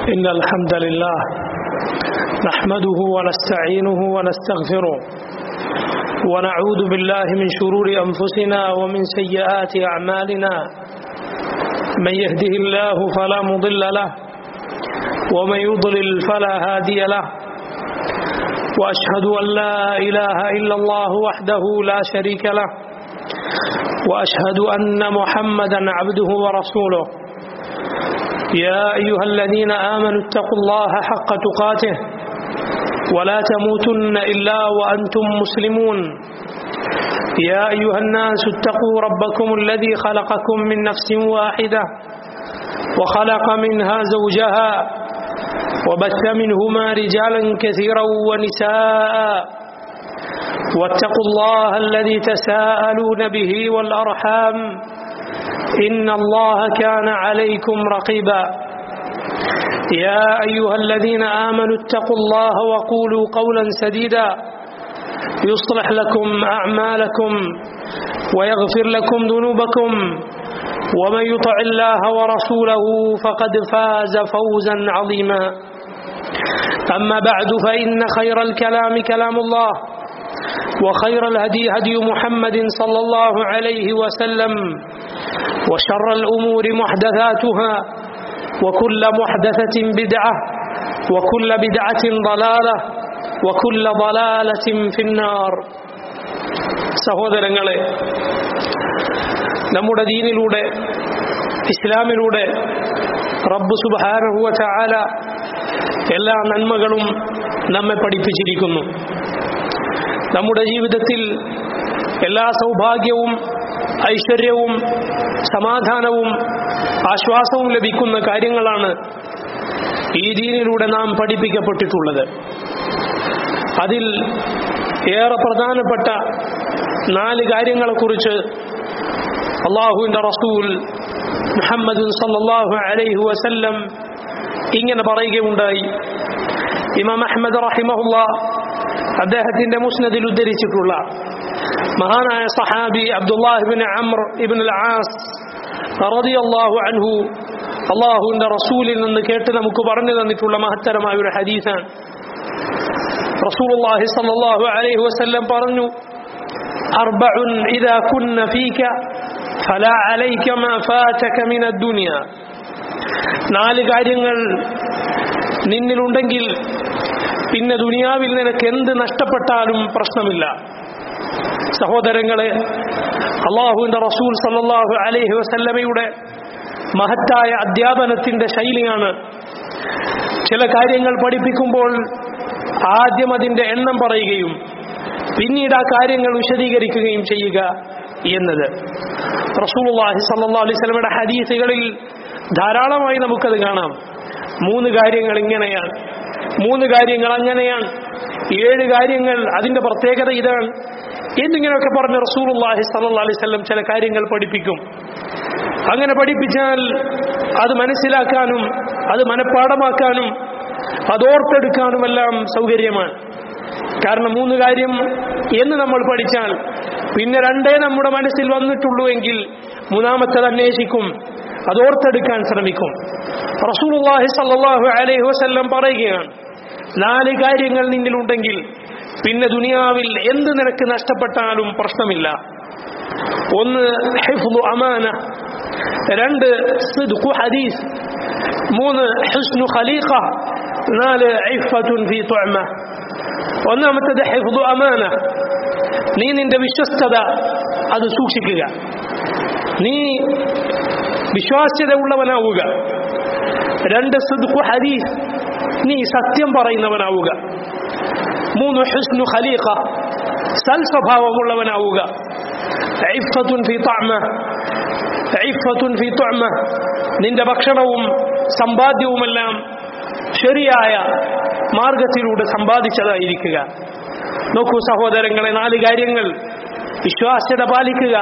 إن الحمد لله نحمده ونستعينه ونستغفره ونعوذ بالله من شرور أنفسنا ومن سيئات أعمالنا من يهده الله فلا مضل له ومن يضلل فلا هادي له وأشهد أن لا إله إلا الله وحده لا شريك له وأشهد أن محمدا عبده ورسوله يا أيها الذين آمنوا اتقوا الله حق تقاته ولا تموتن إلا وأنتم مسلمون يا أيها الناس اتقوا ربكم الذي خلقكم من نفس واحدة وخلق منها زوجها وبث منهما رجالا كثيرا ونساء واتقوا الله الذي تساءلون به والأرحام إن الله كان عليكم رقيبا يا أيها الذين آمنوا اتقوا الله وقولوا قولا سديدا يصلح لكم أعمالكم ويغفر لكم ذنوبكم ومن يطع الله ورسوله فقد فاز فوزا عظيما أما بعد فإن خير الكلام كلام الله وخير الهدي هدي محمد صلى الله عليه وسلم وشر الأمور محدثاتها وكل محدثة بدعة وكل بدعة ضلالة وكل ضلالة في النار സഹോദരങ്ങളെ നമ്മുടെ ദീനിലൂടെ ഇസ്ലാമിലൂടെ റബ്ബ് സുബാനഹുവ ചാല എല്ലാ നന്മകളും നമ്മെ പഠിപ്പിച്ചിരിക്കുന്നു നമ്മുടെ ജീവിതത്തിൽ എല്ലാ സൗഭാഗ്യവും ഐശ്വര്യവും സമാധാനവും ആശ്വാസവും ലഭിക്കുന്ന കാര്യങ്ങളാണ് ഈ ദീനിലൂടെ നാം പഠിപ്പിക്കപ്പെട്ടിട്ടുള്ളത് അതിൽ ഏറെ പ്രധാനപ്പെട്ട നാല് കാര്യങ്ങളെക്കുറിച്ച് അള്ളാഹുവിൻ്റെ റസൂൽ മുഹമ്മദ് സല്ലാഹു അലൈഹു വസല്ലം ഇങ്ങനെ പറയുകയുണ്ടായി ഇമാം അഹമ്മദ് റഹിമഹുല്ല അദ്ദേഹത്തിന്റെ മുസ്നദിൽ ഉദ്ധരിച്ചിട്ടുള്ള മഹാനായ സഹാബി അബ്ദുല്ലാഹിബിൻ അമർ ഇബിൻ ആസ് റളിയല്ലാഹു അൻഹു അള്ളാഹുവിന്റെ റസൂലിൽ നിന്ന് കേട്ട് നമുക്ക് പറഞ്ഞു തന്നിട്ടുള്ള മഹത്തരമായ ഒരു ഹദീസാണ് റസൂലുള്ളാഹി സ്വല്ലല്ലാഹു അലൈഹി വസല്ലം പറഞ്ഞു അർബഉൻ ഇദാ കുന്ന ഫീക ഫലാ അലൈക മാ ഫാതക മിന ദുനിയ നാല് കാര്യങ്ങൾ നിന്നിലുണ്ടെങ്കിൽ പിന്നെ ദുനിയാവിൽ നിനക്ക് എന്ത് നഷ്ടപ്പെട്ടാലും പ്രശ്നമില്ല സഹോദരങ്ങളെ അള്ളാഹുവിന്റെ റസൂൽ സല്ലാഹു അലൈഹി വസല്ലമയുടെ മഹത്തായ അധ്യാപനത്തിന്റെ ശൈലിയാണ് ചില കാര്യങ്ങൾ പഠിപ്പിക്കുമ്പോൾ ആദ്യം അതിന്റെ എണ്ണം പറയുകയും പിന്നീട് ആ കാര്യങ്ങൾ വിശദീകരിക്കുകയും ചെയ്യുക എന്നത് റസൂലുള്ളാഹി സല്ലല്ലാഹു അലൈഹി വസല്ലമയുടെ ഹദീസുകളിൽ ധാരാളമായി നമുക്കത് കാണാം മൂന്ന് കാര്യങ്ങൾ ഇങ്ങനെയാണ് മൂന്ന് കാര്യങ്ങൾ അങ്ങനെയാണ് ഏഴ് കാര്യങ്ങൾ അതിന്റെ പ്രത്യേകത ഇതാണ് എന്നിങ്ങനെയൊക്കെ പറഞ്ഞ റസൂലുള്ളാഹി സല്ലല്ലാഹു അലൈഹി വസല്ലം ചില കാര്യങ്ങൾ പഠിപ്പിക്കും അങ്ങനെ പഠിപ്പിച്ചാൽ അത് മനസ്സിലാക്കാനും അത് മനഃപ്പാടമാക്കാനും അതോർത്തെടുക്കാനുമെല്ലാം സൗകര്യമാണ് കാരണം മൂന്ന് കാര്യം എന്ന് നമ്മൾ പഠിച്ചാൽ പിന്നെ രണ്ടേ നമ്മുടെ മനസ്സിൽ വന്നിട്ടുള്ളൂ എങ്കിൽ മൂന്നാമത്തത് അന്വേഷിക്കും അതോർത്തെടുക്കാൻ ശ്രമിക്കും റസൂലുള്ളാഹി സല്ലല്ലാഹു അലൈഹി വസല്ലം പറയുകയാണ് നാല് കാര്യങ്ങൾ നിന്നിലുണ്ടെങ്കിൽ പിന്നെ ദുനിയാവിൽ എന്ത് നിനക്ക് നഷ്ടപ്പെട്ടാലും പ്രശ്നമില്ല ഒന്ന് ഹിഫ്ളു അമാന രണ്ട് സിദ്ഖു ഹദീസ് മൂന്ന് ഹുസ്നു ഖലീഖ നാല് ഇഫത്തുൻ ഫീ തുഅമ ഒന്നാമത്തേത് ഹിഫ്ളു അമാന നീ നിന്റെ വിശ്വസ്തത അത് സൂക്ഷിക്കുക നീ വിശ്വാസ്യത ഉള്ളവനാവുക രണ്ട് സിദ്ഖു ഹദീസ് നീ സത്യം പറയുന്നവനാവുക മൂന്ന് ഹുസ്നു ഖലീഖ സൽ സ്വഭാവമുള്ളവനാവുക ഇഫത്തുൻ ഫി തഅമ ഇഫത്തുൻ ഫി തഅമ നിന്റെ ഭക്ഷണവും സമ്പാദ്യവുമെല്ലാം ശരിയായ മാർഗത്തിലൂടെ സമ്പാദിച്ചതായിരിക്കുക നോക്കൂ സഹോദരങ്ങളെ നാല് കാര്യങ്ങൾ വിശ്വാസ്യത പാലിക്കുക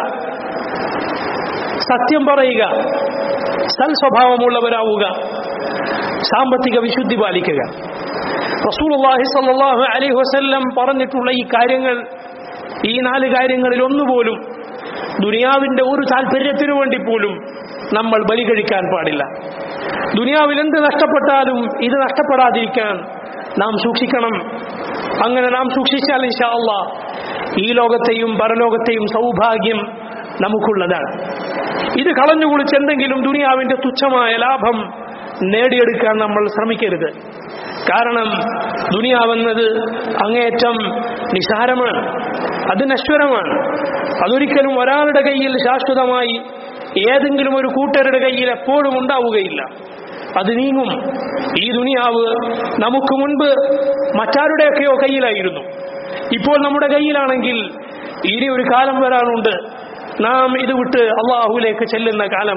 സത്യം പറയുക സൽ സ്വഭാവമുള്ളവരാവുക സാമ്പത്തിക വിശുദ്ധി പാലിക്കുക റസൂലുള്ളാഹി സ്വല്ലല്ലാഹു അലൈഹി വസല്ലം പറഞ്ഞിട്ടുള്ള ഈ കാര്യങ്ങൾ ഈ നാല് കാര്യങ്ങളിൽ ഒന്നുപോലും ദുനിയാവിന്റെ ഒരു താല്പര്യത്തിനു വേണ്ടി പോലും നമ്മൾ ബലി കഴിക്കാൻ പാടില്ല ദുനിയാവിൽ എന്ത് നഷ്ടപ്പെട്ടാലും ഇത് നഷ്ടപ്പെടാതിരിക്കാൻ നാം സൂക്ഷിക്കണം അങ്ങനെ നാം സൂക്ഷിച്ചാൽ ഇൻഷാ അള്ളാ ഈ ലോകത്തെയും പരലോകത്തെയും സൗഭാഗ്യം നമുക്കുള്ളതാണ് ഇത് കളഞ്ഞു കുളിച്ച് എന്തെങ്കിലും ദുനിയാവിന്റെ തുച്ഛമായ ലാഭം നേടിയെടുക്കാൻ നമ്മൾ ശ്രമിക്കരുത് കാരണം ദുനിയാവെന്നത് അങ്ങേയറ്റം നിസാരമാണ് അത് നശ്വരമാണ് അതൊരിക്കലും ഒരാളുടെ കയ്യിൽ ശാശ്വതമായി ഏതെങ്കിലും ഒരു കൂട്ടരുടെ കയ്യിൽ എപ്പോഴും ഉണ്ടാവുകയില്ല അത് നീങ്ങും ഈ ദുനിയാവ് നമുക്ക് മുൻപ് മറ്റാരുടെയൊക്കെയോ കയ്യിലായിരുന്നു ഇപ്പോൾ നമ്മുടെ കയ്യിലാണെങ്കിൽ ഇനി ഒരു കാലം വരാനുണ്ട് നാം ഇത് വിട്ട് അള്ളാഹുലേക്ക് ചെല്ലുന്ന കാലം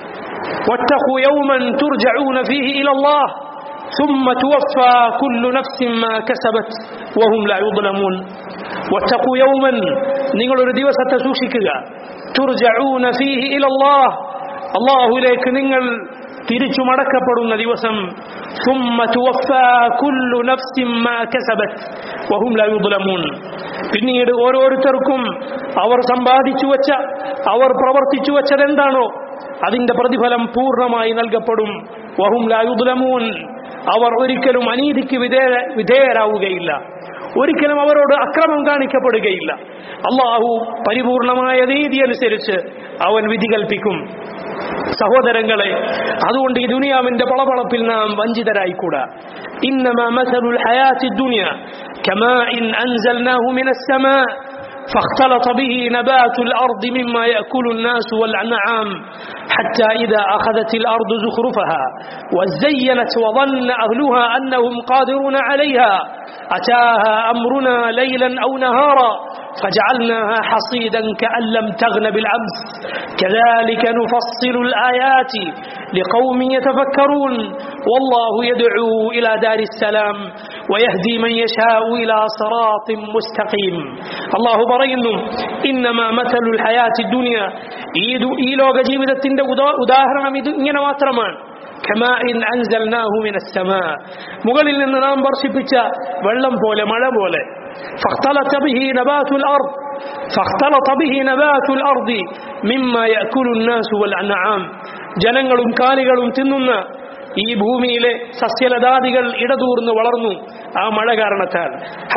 واتقوا يوما ترجعون فيه إلى الله ثم توفى كل نفس ما كسبت وهم لا يظلمون واتقوا يوما നിങ്ങളൊരു ദിവസത്തെ സൂക്ഷിക്കുക തുർജഊന ഫീഹി ഇലല്ലാഹ് അല്ലാഹുവിലേക്ക് നിങ്ങൾ തിരിച്ചു മടക്കപ്പെടുന്ന ദിവസം ثم توفى كل نفس ما كسبت وهم لا يظلمون പിന്നീട് ഓരോരുത്തർക്കും അവർ സമ്പാദിച്ചു വച്ച അവർ പ്രവർത്തിച്ചു വച്ചത് എന്താണോ അതിന്റെ പ്രതിഫലം പൂർണ്ണമായി നൽകപ്പെടും വഹും ലായുദ്ലമൂൻ അവർ ഒരിക്കലും അനീതിക്ക് വിധേയ വിധേയരാവുകയില്ല ഒരിക്കലും അവരോട് അക്രമം കാണിക്കപ്പെടുകയില്ല അള്ളാഹു പരിപൂർണമായ നീതി അനുസരിച്ച് അവൻ വിധി കൽപ്പിക്കും സഹോദരങ്ങളെ അതുകൊണ്ട് ഈ ദുനിയാവിന്റെ പളപളപ്പിൽ നാം വഞ്ചിതരായിക്കൂടാ إنما مثل الحياة الدنيا كماء أنزلناه من السماء فاختلط به نبات الأرض مما يأكل الناس والأنعام حتى إذا أخذت الأرض زخرفها وزينت وظن أهلها أنهم قادرون عليها أتاها أمرنا ليلا أو نهارا فجعلناها حصيدا كأن لم تغن بالأمس كذلك نفصل الآيات لقوم يتفكرون والله يدعو إلى دار السلام ويهدي من يشاء إلى صراط مستقيم الله പറയുന്നു إنما مثل الحياة الدنيا ഈ ലോക ജീവിതത്തിന്റെ ഉദാഹരണം ഇത് ഇങ്ങനെ മാത്രമാണ് കമാഇൻ അൻസൽനാഹു മിനസ് സമാ മുകളിൽ നിന്ന് നാം വർഷിപ്പിച്ച വെള്ളം പോലെ മഴ പോലെ فاختلط به نبات الأرض فاختلط به نبات الأرض مما يأكل الناس والأنعام ജനങ്ങളും കാലികളും തിന്നുന്ന ഈ ഭൂമിയിലെ സസ്യലതാദികൾ ഇടതൂർന്ന് വളർന്നു ആ മഴ കാരണത്താൽ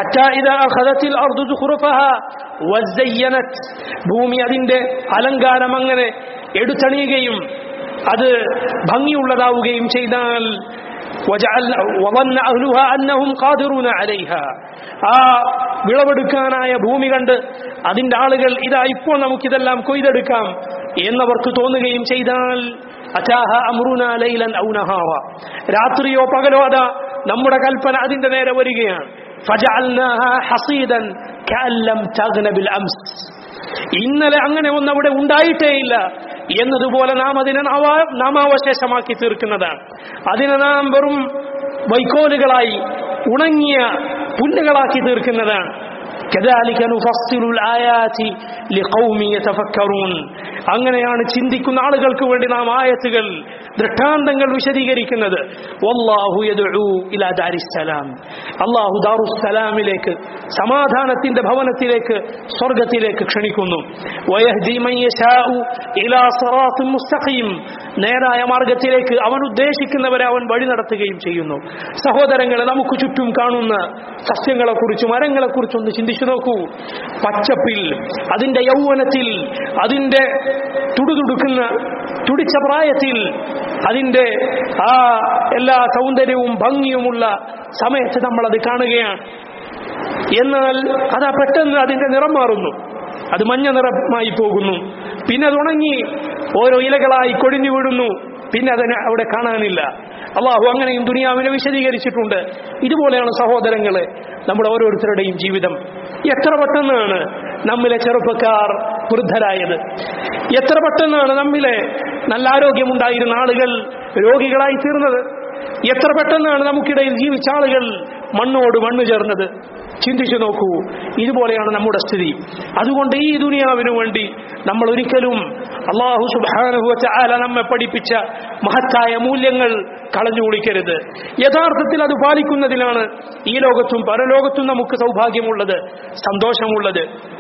ഭൂമി അതിന്റെ അലങ്കാരം അങ്ങനെ എടുത്തണിയുകയും അത് ഭംഗിയുള്ളതാവുകയും ചെയ്താൽ ആ വിളവെടുക്കാനായ ഭൂമി കണ്ട് അതിന്റെ ആളുകൾ ഇതാ ഇപ്പോൾ നമുക്കിതെല്ലാം കൊയ്തെടുക്കാം എന്നവർക്ക് തോന്നുകയും ചെയ്താൽ അറ്റാഹ അമ്രുന ലൈലൻ ഔനഹാവ രാത്രിയോ പകലോ അതാ നമ്മുടെ കൽപ്പന അതിന്റെ നേരെ വരികയാണ് ഹസീദൻ ഇന്നലെ അങ്ങനെ ഒന്നും അവിടെ ഉണ്ടായിട്ടേയില്ല എന്നതുപോലെ നാം അതിനെ നാമാവശേഷമാക്കി തീർക്കുന്നതാണ് അതിനെ നാം വെറും വൈക്കോലുകളായി ഉണങ്ങിയ പുല്ലുകളാക്കി തീർക്കുന്നതാണ് كذلك نفصل الآيات لقوم يتفكرون അങ്ങനെയാണ് ചിന്തിക്കുന്ന ആളുകൾക്ക് വേണ്ടി നാം ആയത്തുകൾ ദൃഷ്ടാന്തങ്ങൾ വിശദീകരിക്കുന്നത് വല്ലാഹു യദ്ഉ ഇലാ ദാരിസ്സലാം അല്ലാഹു ദാറുസ്സലാമിലേക്ക് സമാധാനത്തിന്റെ ഭവനത്തിലേക്ക് സ്വർഗത്തിലേക്ക് ക്ഷണിക്കുന്നു വയഹ്ദി മൻ യശാഉ ഇലാ സിറാത്തിൻ മുസ്തഖീം നേരായ മാർഗത്തിലേക്ക് അവൻ ഉദ്ദേശിക്കുന്നവരെ അവൻ വഴി നടത്തുകയും ചെയ്യുന്നു സഹോദരങ്ങളെ നമുക്ക് ചുറ്റും കാണുന്ന സസ്യങ്ങളെക്കുറിച്ച് മരങ്ങളെക്കുറിച്ച് ഒന്ന് ചിന്തിച്ചു നോക്കൂ പച്ചപ്പിൽ അതിന്റെ യൗവനത്തിൽ അതിന്റെ തുടുതുടുക്കുന്ന തുടിച്ച പ്രായത്തിൽ അതിന്റെ ആ എല്ലാ സൗന്ദര്യവും ഭംഗിയുമുള്ള സമയത്ത് നമ്മൾ അത് കാണുകയാണ് എന്നാൽ അതാ പെട്ടെന്ന് അതിന്റെ നിറം മാറുന്നു അത് മഞ്ഞ നിറമായി പോകുന്നു പിന്നെ അത് ഉണങ്ങി ഓരോ ഇലകളായി കൊഴിഞ്ഞു വീഴുന്നു പിന്നെ അതിനെ അവിടെ കാണാനില്ല അള്ളാഹു അങ്ങനെയും ദുനിയാവിനെ വിശദീകരിച്ചിട്ടുണ്ട് ഇതുപോലെയാണ് സഹോദരങ്ങളെ നമ്മുടെ ഓരോരുത്തരുടെയും ജീവിതം എത്ര പെട്ടെന്നാണ് നമ്മിലെ ചെറുപ്പക്കാർ വൃദ്ധരായത് എത്ര പെട്ടെന്നാണ് നമ്മിലെ നല്ല ആരോഗ്യമുണ്ടായിരുന്ന ആളുകൾ രോഗികളായി തീർന്നത് എത്ര പെട്ടെന്നാണ് നമുക്കിടയിൽ ജീവിച്ച ആളുകൾ മണ്ണോട് മണ്ണ് ചേർന്നത് ചിന്തിച്ചു നോക്കൂ ഇതുപോലെയാണ് നമ്മുടെ സ്ഥിതി അതുകൊണ്ട് ഈ ദുനിയാവിനു വേണ്ടി നമ്മൾ ഒരിക്കലും അള്ളാഹു സുബാനുഭവച്ച ആല നമ്മെ പഠിപ്പിച്ച മഹത്തായ മൂല്യങ്ങൾ കളഞ്ഞു കുളിക്കരുത് യഥാർത്ഥത്തിൽ അത് പാലിക്കുന്നതിലാണ് ഈ ലോകത്തും പരലോകത്തും നമുക്ക് സൗഭാഗ്യമുള്ളത് സന്തോഷമുള്ളത്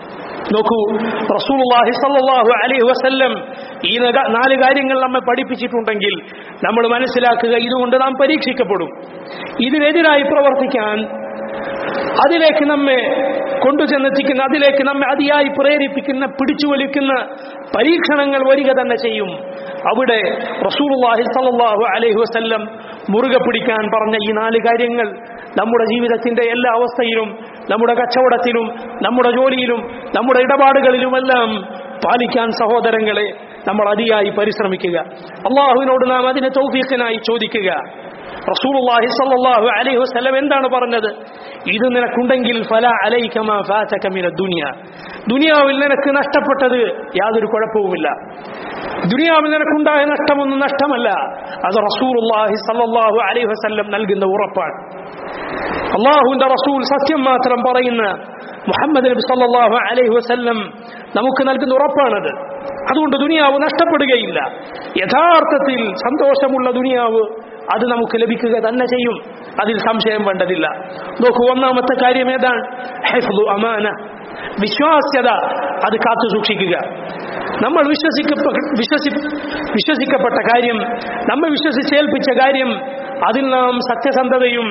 നോക്കൂ റസൂലുള്ളാഹി സല്ലല്ലാഹു അലൈഹി വസല്ലം ഈ നഗ- നാല് കാര്യങ്ങൾ നമ്മെ പഠിപ്പിച്ചിട്ടുണ്ടെങ്കിൽ നമ്മൾ മനസ്സിലാക്കുക ഇതുകൊണ്ട് നാം പരീക്ഷിക്കപ്പെടും ഇതിനെതിരായി പ്രവർത്തിക്കാൻ അതിലേക്ക് നമ്മെ കൊണ്ടുചെന്നെത്തിക്കുന്ന അതിലേക്ക് നമ്മെ അതിയായി പ്രേരിപ്പിക്കുന്ന പിടിച്ചുവലിക്കുന്ന പരീക്ഷണങ്ങൾ വരിക തന്നെ ചെയ്യും അവിടെ റസൂലുള്ളാഹി സല്ലല്ലാഹു അലൈഹി വസല്ലം മുറുകെ പിടിക്കാൻ പറഞ്ഞ ഈ നാല് കാര്യങ്ങൾ നമ്മുടെ ജീവിതത്തിന്റെ എല്ലാ അവസ്ഥയിലും നമ്മുടെ കച്ചവടത്തിലും നമ്മുടെ ജോലിയിലും നമ്മുടെ ഇടപാടുകളിലുമെല്ലാം പാലിക്കാൻ സഹോദരങ്ങളെ നമ്മൾ അതിയായി പരിശ്രമിക്കുക അള്ളാഹുവിനോട് നാം അതിന് തൗഫീഖിനായി ചോദിക്കുക റസൂലുള്ളാഹി സ്വല്ലല്ലാഹു അലൈഹി വസല്ലം എന്താണ് പറഞ്ഞത് ഇത് നിനക്കുണ്ടെങ്കിൽ ഫല അലൈക മാ ഫാതക മിന ദുനിയ ദുനിയാവിൽ നിനക്ക് നഷ്ടപ്പെട്ടത് യാതൊരു കുഴപ്പവുമില്ല ദുനിയാവിൽ നിനക്കുണ്ടായ നഷ്ടമൊന്നും നഷ്ടമല്ല അത് റസൂലുള്ളാഹി സ്വല്ലല്ലാഹു അലൈഹി വസല്ലം നൽകുന്ന ഉറപ്പാണ് അള്ളാഹുവിന്റെ റസൂൽ സത്യം മാത്രം പറയുന്ന മുഹമ്മദ് നബി സല്ലല്ലാഹു അലൈഹി വസല്ലം നമുക്ക് നൽകുന്ന ഉറപ്പാണത് അതുകൊണ്ട് ദുനിയാവ് നഷ്ടപ്പെടുകയില്ല യഥാർത്ഥത്തിൽ സന്തോഷമുള്ള ദുനിയാവ് അത് നമുക്ക് ലഭിക്കുക തന്നെ ചെയ്യും അതിൽ സംശയം വേണ്ടതില്ല നോക്കൂ ഒന്നാമത്തെ കാര്യം ഏതാണ് ഹെഫ്ദു അമാന വിശ്വാസ്യത അത് കാത്തു സൂക്ഷിക്കുക നമ്മൾ വിശ്വസിക്കപ്പെ വിശ്വസി വിശ്വസിക്കപ്പെട്ട കാര്യം നമ്മെ വിശ്വസിച്ചേൽപ്പിച്ച കാര്യം അതിൽ നാം സത്യസന്ധതയും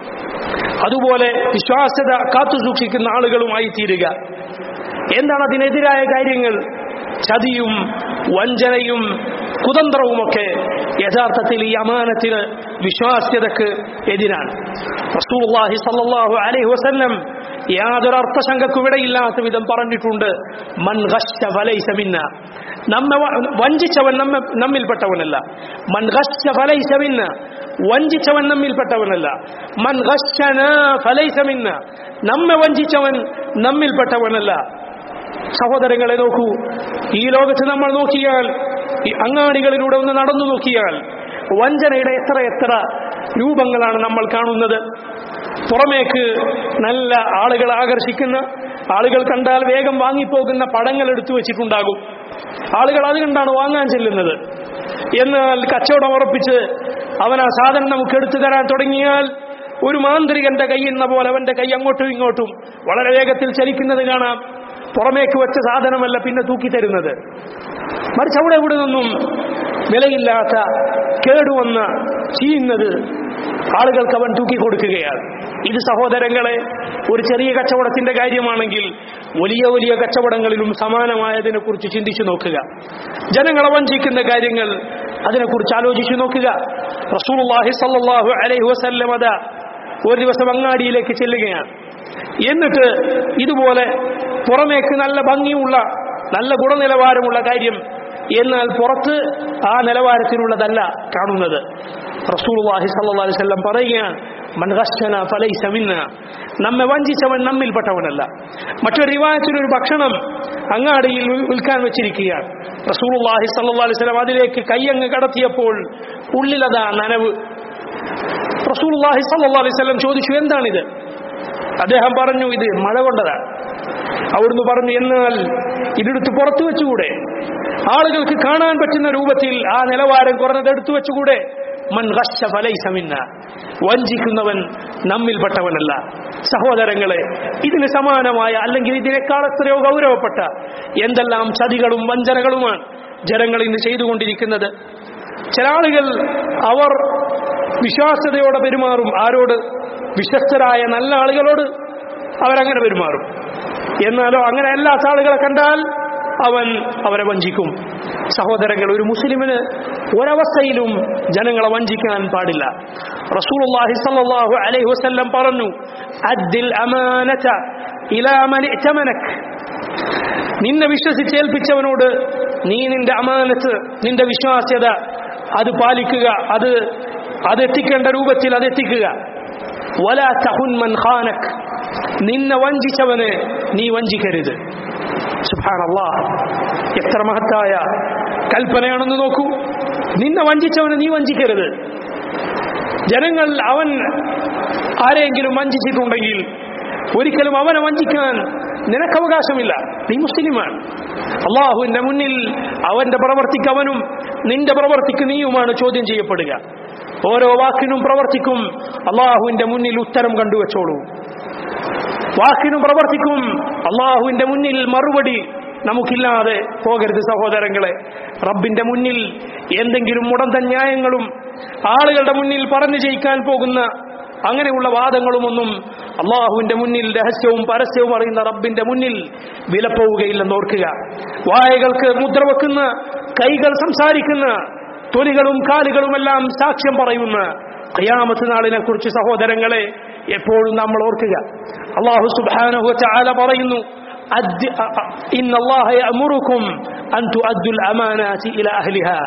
അതുപോലെ വിശ്വാസ്യത കാത്തു സൂക്ഷിക്കുന്ന ആളുകളുമായി തീരുക എന്താണ് അതിനെതിരായ കാര്യങ്ങൾ ചതിയും വഞ്ചനയും കുതന്ത്രവുമൊക്കെ യഥാർത്ഥത്തിൽ ഈ അമാനത്തിന് വിശ്വാസ്യതക്ക് എതിരാണ് റസൂലുള്ളാഹി സല്ലല്ലാഹു അലൈഹി വസല്ലം യാതൊരു അർത്ഥശങ്കക്കും ഇടയില്ലാത്ത വിധം പറഞ്ഞിട്ടുണ്ട് മൻ ഘശ്ശ ഫലൈസ മിന്ന നമ്മെ വ- വഞ്ചിച്ചവൻ നമ്മെ നമ്മിൽപ്പെട്ടവനല്ല മൻ ഘശ്ശ ഫലൈസ മിന്ന വഞ്ചിച്ചവൻ നമ്മിൽപ്പെട്ടവനല്ല മൻ ഘശ്ശന ഫലൈസ മിന്ന നമ്മെ വഞ്ചിച്ചവൻ നമ്മിൽപ്പെട്ടവനല്ല സഹോദരങ്ങളെ നോക്കൂ ഈ ലോകത്ത് നമ്മൾ നോക്കിയാൽ ഈ അങ്ങാടികളിലൂടെ ഒന്ന് നടന്നു നോക്കിയാൽ വഞ്ചനയുടെ എത്ര എത്ര രൂപങ്ങളാണ് നമ്മൾ കാണുന്നത് പുറമേക്ക് നല്ല ആളുകളെ ആകർഷിക്കുന്ന ആളുകൾ കണ്ടാൽ വേഗം വാങ്ങിപ്പോകുന്ന പടങ്ങൾ എടുത്തു വെച്ചിട്ടുണ്ടാകും ആളുകൾ അത് കണ്ടാണ് വാങ്ങാൻ ചെല്ലുന്നത് എന്നാൽ കച്ചവടം ഉറപ്പിച്ച് അവൻ ആ സാധനം നമുക്ക് എടുത്തു തരാൻ തുടങ്ങിയാൽ ഒരു മാന്ത്രികന്റെ കൈയെന്ന പോലെ അവന്റെ കൈ അങ്ങോട്ടും ഇങ്ങോട്ടും വളരെ വേഗത്തിൽ ചലിക്കുന്നത് കാണാം പുറമേക്ക് വെച്ച സാധനമല്ല പിന്നെ തൂക്കി തരുന്നത് മറിച്ച് അവിടെ ഇവിടെ നിന്നും വിലയില്ലാത്ത കേടുവന്ന ചെയ്യുന്നത് ആളുകൾക്ക് അവൻ തൂക്കി കൊടുക്കുകയാണ് ഇത് സഹോദരങ്ങളെ ഒരു ചെറിയ കച്ചവടത്തിന്റെ കാര്യമാണെങ്കിൽ വലിയ വലിയ കച്ചവടങ്ങളിലും സമാനമായതിനെ കുറിച്ച് ചിന്തിച്ചു നോക്കുക ജനങ്ങളെ വഞ്ചിക്കുന്ന കാര്യങ്ങൾ അതിനെക്കുറിച്ച് ആലോചിച്ചു നോക്കുക റസൂലുള്ളാഹി സല്ലല്ലാഹു അലൈഹി വസല്ലം അതാ ഒരു ദിവസം അങ്ങാടിയിലേക്ക് ചെല്ലുകയാണ് എന്നിട്ട് ഇതുപോലെ പുറമേക്ക് നല്ല ഭംഗിയുള്ള നല്ല ഗുണനിലവാരമുള്ള കാര്യം എന്നാൽ പുറത്ത് ആ നിലവാരത്തിലുള്ളതല്ല കാണുന്നത് റസൂലുള്ളാഹി സ്വല്ലല്ലാഹു അലൈഹി വസല്ലം പറയുകയാണ് മൻ ഘശ്ശന ഫലൈസ മിന്ന നമ്മെ വഞ്ചിച്ചവൻ നമ്മിൽപ്പെട്ടവനല്ല മറ്റൊരു റിവായത്തിൽ ഒരു ഭക്ഷണം അങ്ങാടിയിൽ വിൽ- വിൽക്കാൻ വെച്ചിരിക്കുകയാണ് റസൂലുള്ളാഹി സ്വല്ലല്ലാഹു അലൈഹി വസല്ലം അതിലേക്ക് കൈയങ്ങ് കടത്തിയപ്പോൾ ഉള്ളിലതാ നനവ് റസൂലുള്ളാഹി സ്വല്ലല്ലാഹു അലൈഹി വസല്ലം ചോദിച്ചു എന്താണിത് അദ്ദേഹം പറഞ്ഞു ഇത് മഴ കൊണ്ടതാണ് അവിടുന്ന് പറഞ്ഞു എന്നാൽ ഇതെടുത്ത് പുറത്തു വെച്ചുകൂടെ ആളുകൾക്ക് കാണാൻ പറ്റുന്ന രൂപത്തിൽ ആ നിലവാരം കുറഞ്ഞത് എടുത്തു വെച്ചുകൂടെ മൻ ഘശ്ശ ഫലൈസ മിന്ന വഞ്ചിക്കുന്നവൻ നമ്മിൽപ്പെട്ടവനല്ല സഹോദരങ്ങളെ ഇതിന് സമാനമായ അല്ലെങ്കിൽ ഇതിനേക്കാൾ എത്രയോ ഗൗരവപ്പെട്ട എന്തെല്ലാം ചതികളും വഞ്ചനകളുമാണ് ജനങ്ങൾ ഇന്ന് ചെയ്തുകൊണ്ടിരിക്കുന്നത് ചില ആളുകൾ അവർ വിശ്വാസ്യതയോടെ പെരുമാറും ആരോട് വിശ്വസ്തരായ നല്ല ആളുകളോട് അവരങ്ങനെ പെരുമാറും എന്നാലോ അങ്ങനെ അല്ലാത്ത ആളുകളെ കണ്ടാൽ അവൻ അവരെ വഞ്ചിക്കും സഹോദരങ്ങൾ ഒരു മുസ്ലിമിന് ഒരവസ്ഥയിലും ജനങ്ങളെ വഞ്ചിക്കാൻ പാടില്ല റസൂലുള്ളാഹി സ്വല്ലല്ലാഹു അലൈഹി വസല്ലം പറഞ്ഞു അദ്ദിൽ അമാനത ഇലാ മൻ ഇഅ്തമനക് നിന്നെ വിശ്വസിച്ചേൽപ്പിച്ചവനോട് നീ നിന്റെ അമാനത്ത് നിന്റെ വിശ്വാസ്യത അത് പാലിക്കുക അത് അത് എത്തിക്കേണ്ട രൂപത്തിൽ അത് എത്തിക്കുക വല തഹുൻ മൻ ഖാനക് നിന്നെ വഞ്ചിച്ചവനെ നീ വഞ്ചിക്കരുത് സുബ്ഹാനല്ലാ എത്ര മഹത്തായ കൽപ്പനയാണെന്ന് നോക്കൂ നിന്നെ വഞ്ചിച്ചവനെ നീ വഞ്ചിക്കരുത് ജനങ്ങൾ അവൻ ആരെയെങ്കിലും വഞ്ചിച്ചിട്ടുണ്ടെങ്കിൽ ഒരിക്കലും അവനെ വഞ്ചിക്കാൻ നിനക്ക് അവകാശമില്ല നീ മുസ്ലിമാണ് അള്ളാഹുവിന്റെ മുന്നിൽ അവന്റെ പ്രവർത്തിക്ക് അവനും നിന്റെ പ്രവർത്തിക്ക് നീയുമാണ് ചോദ്യം ചെയ്യപ്പെടുക ഓരോ വാക്കിനും പ്രവർത്തിക്കും അള്ളാഹുവിന്റെ മുന്നിൽ ഉത്തരം കണ്ടുവച്ചോളൂ വാക്കിനും പ്രവർത്തിക്കും അള്ളാഹുവിന്റെ മുന്നിൽ മറുപടി നമുക്കില്ലാതെ പോകരുത് സഹോദരങ്ങളെ റബ്ബിന്റെ മുന്നിൽ എന്തെങ്കിലും മുടന്ത ന്യായങ്ങളും ആളുകളുടെ മുന്നിൽ പറഞ്ഞു ജയിക്കാൻ പോകുന്ന അങ്ങനെയുള്ള വാദങ്ങളുമൊന്നും അള്ളാഹുവിന്റെ മുന്നിൽ രഹസ്യവും പരസ്യവും അറിയുന്ന റബ്ബിന്റെ മുന്നിൽ വിലപ്പോവുകയില്ലെന്ന് ഓർക്കുക വായകൾക്ക് മുദ്ര വെക്കുന്ന കൈകൾ സംസാരിക്കുന്ന തൊലികളും കാലുകളുമെല്ലാം സാക്ഷ്യം പറയുന്ന ഖിയാമത്ത് നാളിനെ കുറിച്ച് സഹോദരങ്ങളെ എപ്പോഴും നമ്മൾ ഓർക്കുക അള്ളാഹു സുബ്ഹാനഹു വതആല പറയുന്നു അദ്ദ- അ- അ- ഇന്ന അല്ലാഹ യഅമുറുക്കും അൻ തുഅദ്ദുൽ അമാനാതി ഇലാ അഹ്ലിഹാ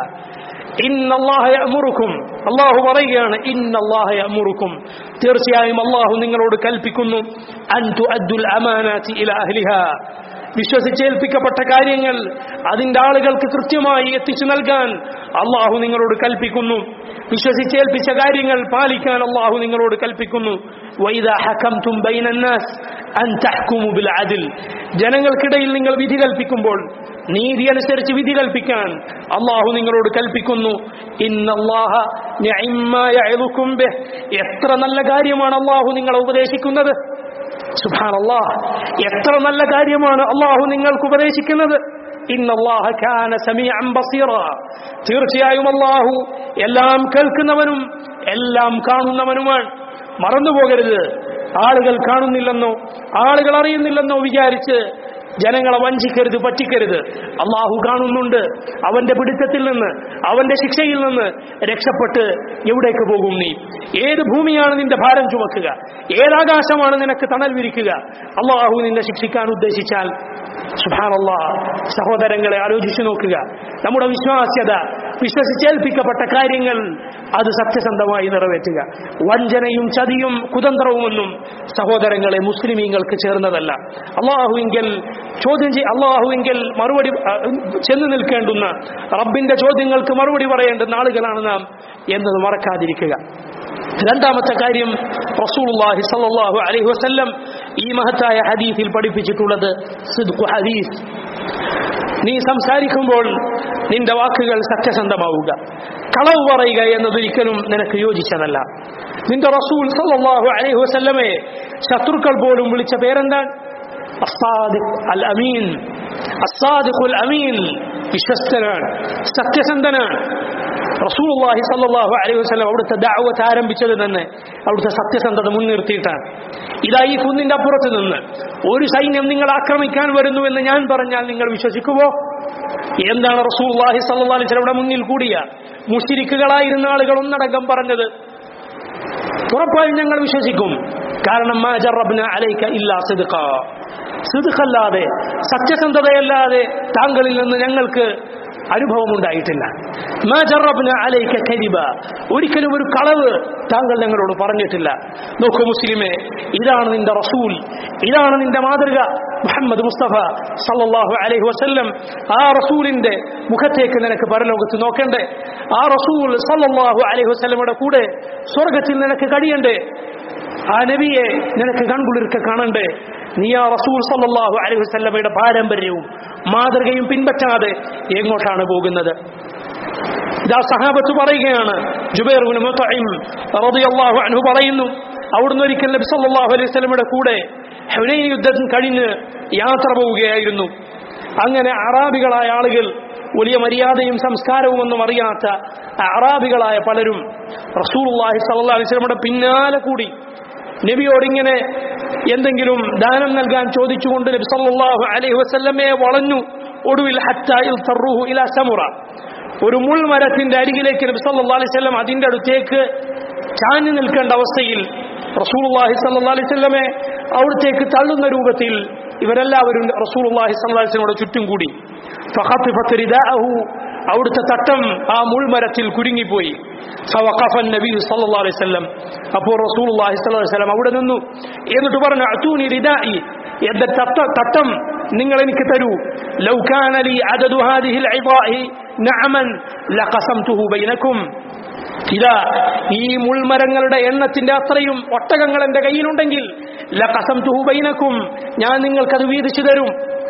ഇന്ന അല്ലാഹ യഅമുറുക്കും അല്ലാഹു പറയുകയാണ് ഇന്ന അല്ലാഹ യഅമുറുക്കും തീർച്ചയായും അല്ലാഹു നിങ്ങളോട് കൽപ്പിക്കുന്നു അൻ തുഅദ്ദുൽ അമാനാതി ഇലാ അഹ്ലിഹാ വിശ്വസിച്ചേൽപ്പിക്കപ്പെട്ട കാര്യങ്ങൾ അതിന്റെ ആളുകൾക്ക് കൃത്യമായി എത്തിച്ചു നൽകാൻ അള്ളാഹു നിങ്ങളോട് കൽപ്പിക്കുന്നു വിശ്വസിച്ചേൽപ്പിച്ച കാര്യങ്ങൾ പാലിക്കാൻ അള്ളാഹു നിങ്ങളോട് കൽപ്പിക്കുന്നു വൈദാ ഹകംതും ബൈനന്നാസ് അൻ തഹ്കുമു ബിൽ അദിൽ ജനങ്ങൾക്കിടയിൽ നിങ്ങൾ വിധി കൽപ്പിക്കുമ്പോൾ നീതി അനുസരിച്ച് വിധി കൽപ്പിക്കാൻ അള്ളാഹു നിങ്ങളോട് കൽപ്പിക്കുന്നു ഇന്നല്ലാഹ നിഅമ്മാ യഅദുകും ബിഹ് എത്ര നല്ല കാര്യമാണ് അള്ളാഹു നിങ്ങളെ ഉപദേശിക്കുന്നത് സുബ്ഹാനല്ലാഹ് എത്ര നല്ല കാര്യമാണ് അള്ളാഹു നിങ്ങൾക്ക് ഉപദേശിക്കുന്നത് ഇന്നല്ലാഹ കാന സമീഅൻ ബസീറ തീർച്ചയായും അള്ളാഹു എല്ലാം കേൾക്കുന്നവനും എല്ലാം കാണുന്നവനുമാണ് മറന്നുപോകരുത് ആളുകൾ കാണുന്നില്ലെന്നോ ആളുകൾ അറിയുന്നില്ലെന്നോ വിചാരിച്ച് ജനങ്ങളെ വഞ്ചിക്കരുത് പറ്റിക്കരുത് അള്ളാഹു കാണുന്നുണ്ട് അവന്റെ പിടുത്തത്തിൽ നിന്ന് അവന്റെ ശിക്ഷയിൽ നിന്ന് രക്ഷപ്പെട്ട് എവിടേക്ക് പോകും നീ ഏത് ഭൂമിയാണ് നിന്റെ ഭാരം ചുമക്കുക ഏതാകാശമാണ് നിനക്ക് തണൽ വിരിക്കുക അള്ളാഹു നിന്നെ ശിക്ഷിക്കാൻ ഉദ്ദേശിച്ചാൽ സുഭാനല്ലാ സഹോദരങ്ങളെ ആലോചിച്ചു നോക്കുക നമ്മുടെ വിശ്വാസ്യത വിശ്വസിച്ചേൽപ്പിക്കപ്പെട്ട കാര്യങ്ങൾ അത് സത്യസന്ധമായി നിറവേറ്റുക വഞ്ചനയും ചതിയും കുതന്ത്രവുമൊന്നും സഹോദരങ്ങളെ മുസ്ലിമീങ്ങൾക്ക് ചേർന്നതല്ല അള്ളാഹുവിങ്കൽ ചോദ്യം ചെയ് അള്ളാഹുവിങ്കൽ മറുപടി ആ, ചെന്ന് നിൽക്കേണ്ടുന്ന റബ്ബിന്റെ ചോദ്യങ്ങൾക്ക് മറുപടി പറയേണ്ടുന്ന ആളുകളാണ് നാം എന്നത് മറക്കാതിരിക്കുക രണ്ടാമത്തെ കാര്യം റസൂലുള്ളാഹി സ്വല്ലല്ലാഹു അലൈഹി വസല്ലം ഈ മഹത്തായ ഹദീസിൽ പഠിപ്പിച്ചിട്ടുള്ളത് സിദ്ഖു ഹദീസ് നീ സംസാരിക്കുമ്പോൾ നിന്റെ വാക്കുകൾ സത്യസന്ധമാവുക കളവ് പറയുക എന്നതൊരിക്കലും നിനക്ക് യോജിച്ചതല്ല നിന്റെ റസൂൽ സല്ലല്ലാഹു അലൈഹി വസല്ലമയെ ശത്രുക്കൾ പോലും വിളിച്ച പേരെന്താണ് അസ്സാദിഖ് അൽ അമീൻ അസ്സാദിഖുൽ അമീൻ വിശ്വസ്തനാണ് സത്യസന്ധനാണ് റസൂലുള്ളാഹി സ്വല്ലല്ലാഹു അലൈഹി വസല്ലം അവിടുത്തെ ദഅവത്ത് ആരംഭിച്ചത് തന്നെ അവിടുത്തെ സത്യസന്ധത മുൻനിർത്തിയിട്ടാണ് ഇതാ ഈ കുന്നിന്റെ അപ്പുറത്ത് നിന്ന് ഒരു സൈന്യം നിങ്ങൾ ആക്രമിക്കാൻ വരുന്നു എന്ന് ഞാൻ പറഞ്ഞാൽ നിങ്ങൾ വിശ്വസിക്കുമോ എന്താണ് റസൂലുള്ളാഹി സ്വല്ലല്ലാഹു അലൈഹി വസല്ലം മുന്നിൽ കൂടിയ മുശ്രിക്കുകളായിരുന്ന ആളുകൾ ഒന്നടങ്കം പറഞ്ഞത് ഉറപ്പായും ഞങ്ങൾ വിശ്വസിക്കും കാരണം മാ ജറബ്ന അലൈക ഇല്ലാ സിദ്ഖ സിദ്ഖല്ലാതെ സത്യസന്ധതയല്ലാതെ താങ്കളിൽ നിന്ന് ഞങ്ങൾക്ക് അനുഭവമുണ്ടായിട്ടില്ല മാ ജറബ്ന അലൈക കദിബ ഒരിക്കലും ഒരു കളവ് താങ്കൾ ഞങ്ങളോട് പറഞ്ഞിട്ടില്ല നോക്കൂ മുസ്ലിമേ ഇതാണ് നിന്റെ റസൂൽ ഇതാണ് നിന്റെ മാതൃക മുഹമ്മദ് മുസ്തഫ സല്ലല്ലാഹു അലൈഹി വസല്ലം ആ റസൂലിന്റെ മുഖത്തേക്ക് നിനക്ക് പരലോകത്ത് നോക്കണ്ടേ ആ റസൂൽ സല്ലല്ലാഹു അലൈഹി വസല്ലമയുടെ കൂടെ സ്വർഗത്തിൽ നിനക്ക് കഴിയണ്ടേ ആ നബിയെ നിനക്ക് കൺകുളിർക്കെ കാണണ്ടേ നീ ആ റസൂൽ സല്ലല്ലാഹു അലൈഹി വസല്ലമയുടെ പാരമ്പര്യവും മാതൃകയും പിൻപറ്റാതെ എങ്ങോട്ടാണ് പോകുന്നത് ഇതാ സഹാബത്ത് പറയുകയാണ് ജുബൈർ ഇബ്നു മുത്ഇം റളിയല്ലാഹു അൻഹു പറയുന്നു അവിടുന്ന് ഒരിക്കൽ നബി സല്ലല്ലാഹു അലൈഹി വസല്ലമയുടെ കൂടെ ഹുനൈൻ യുദ്ധം കഴിഞ്ഞ് യാത്ര പോവുകയായിരുന്നു അങ്ങനെ അറാബികളായ ആളുകൾ വലിയ മര്യാദയും സംസ്കാരവും ഒന്നും അറിയാത്ത അറാബികളായ പലരും റസൂലുള്ളാഹി സ്വല്ലല്ലാഹു അലൈഹി വസല്ലമയുടെ പിന്നാലെ കൂടി നബിയോട് ഇങ്ങനെ എന്തെങ്കിലും ദാനം നൽകാൻ ചോദിച്ചുകൊണ്ട് നബി സല്ലല്ലാഹു അലൈഹി വസല്ലമയെ വളഞ്ഞു ഒടുവിൽ ഹത്താ ഇൽതറുഹു ഇലാ സമുറ ഒരു മുൾമരത്തിന്റെ അരികിലേക്ക് നബി സല്ലല്ലാഹു അലൈഹി വസല്ലം അതിന്റെ അടുത്തേക്ക് ചാഞ്ഞു നിൽക്കേണ്ട അവസ്ഥയിൽ റസൂലുള്ളാഹി സല്ലല്ലാഹു അലൈഹി വസല്ലമെ അവിടത്തേക്ക് തള്ളുന്ന രൂപത്തിൽ ഇവരെല്ലാവരും റസൂലുള്ളാഹി സല്ലല്ലാഹു അലൈഹി വസല്ലമയുടെ ചുറ്റും കൂടി ഫഖത്തിഫത്ത് റിദാഅഹു അവിടുത്തെ തട്ടം ആ മുൾമരത്തിൽ കുരുങ്ങിപ്പോയി فوقف النبي صلى الله عليه وسلم അപ്പോൾ റസൂലുള്ളാഹി സ്വല്ലല്ലാഹു അലൈഹി വസല്ലം അവിടെ നിന്നു എന്നിട്ട് പറഞ്ഞു അതൂനി റിദാഇ എന്റെ തട്ട തട്ടം നിങ്ങൾ എനിക്ക് തരൂ ലൗ കാന ലി അദദു ഹാദിഹി العظاء നഅമൻ ലഖസംതുഹു ബൈനക്കും ഇതാ ഈ മുൾമരങ്ങളുടെ എണ്ണത്തിന്റെ അത്രയും ഒട്ടകങ്ങൾ എന്റെ കയ്യിലുണ്ടെങ്കിൽ ലഖസംതുഹു ബൈനക്കും ഞാൻ നിങ്ങൾക്കത് വീതിച്ചു തരും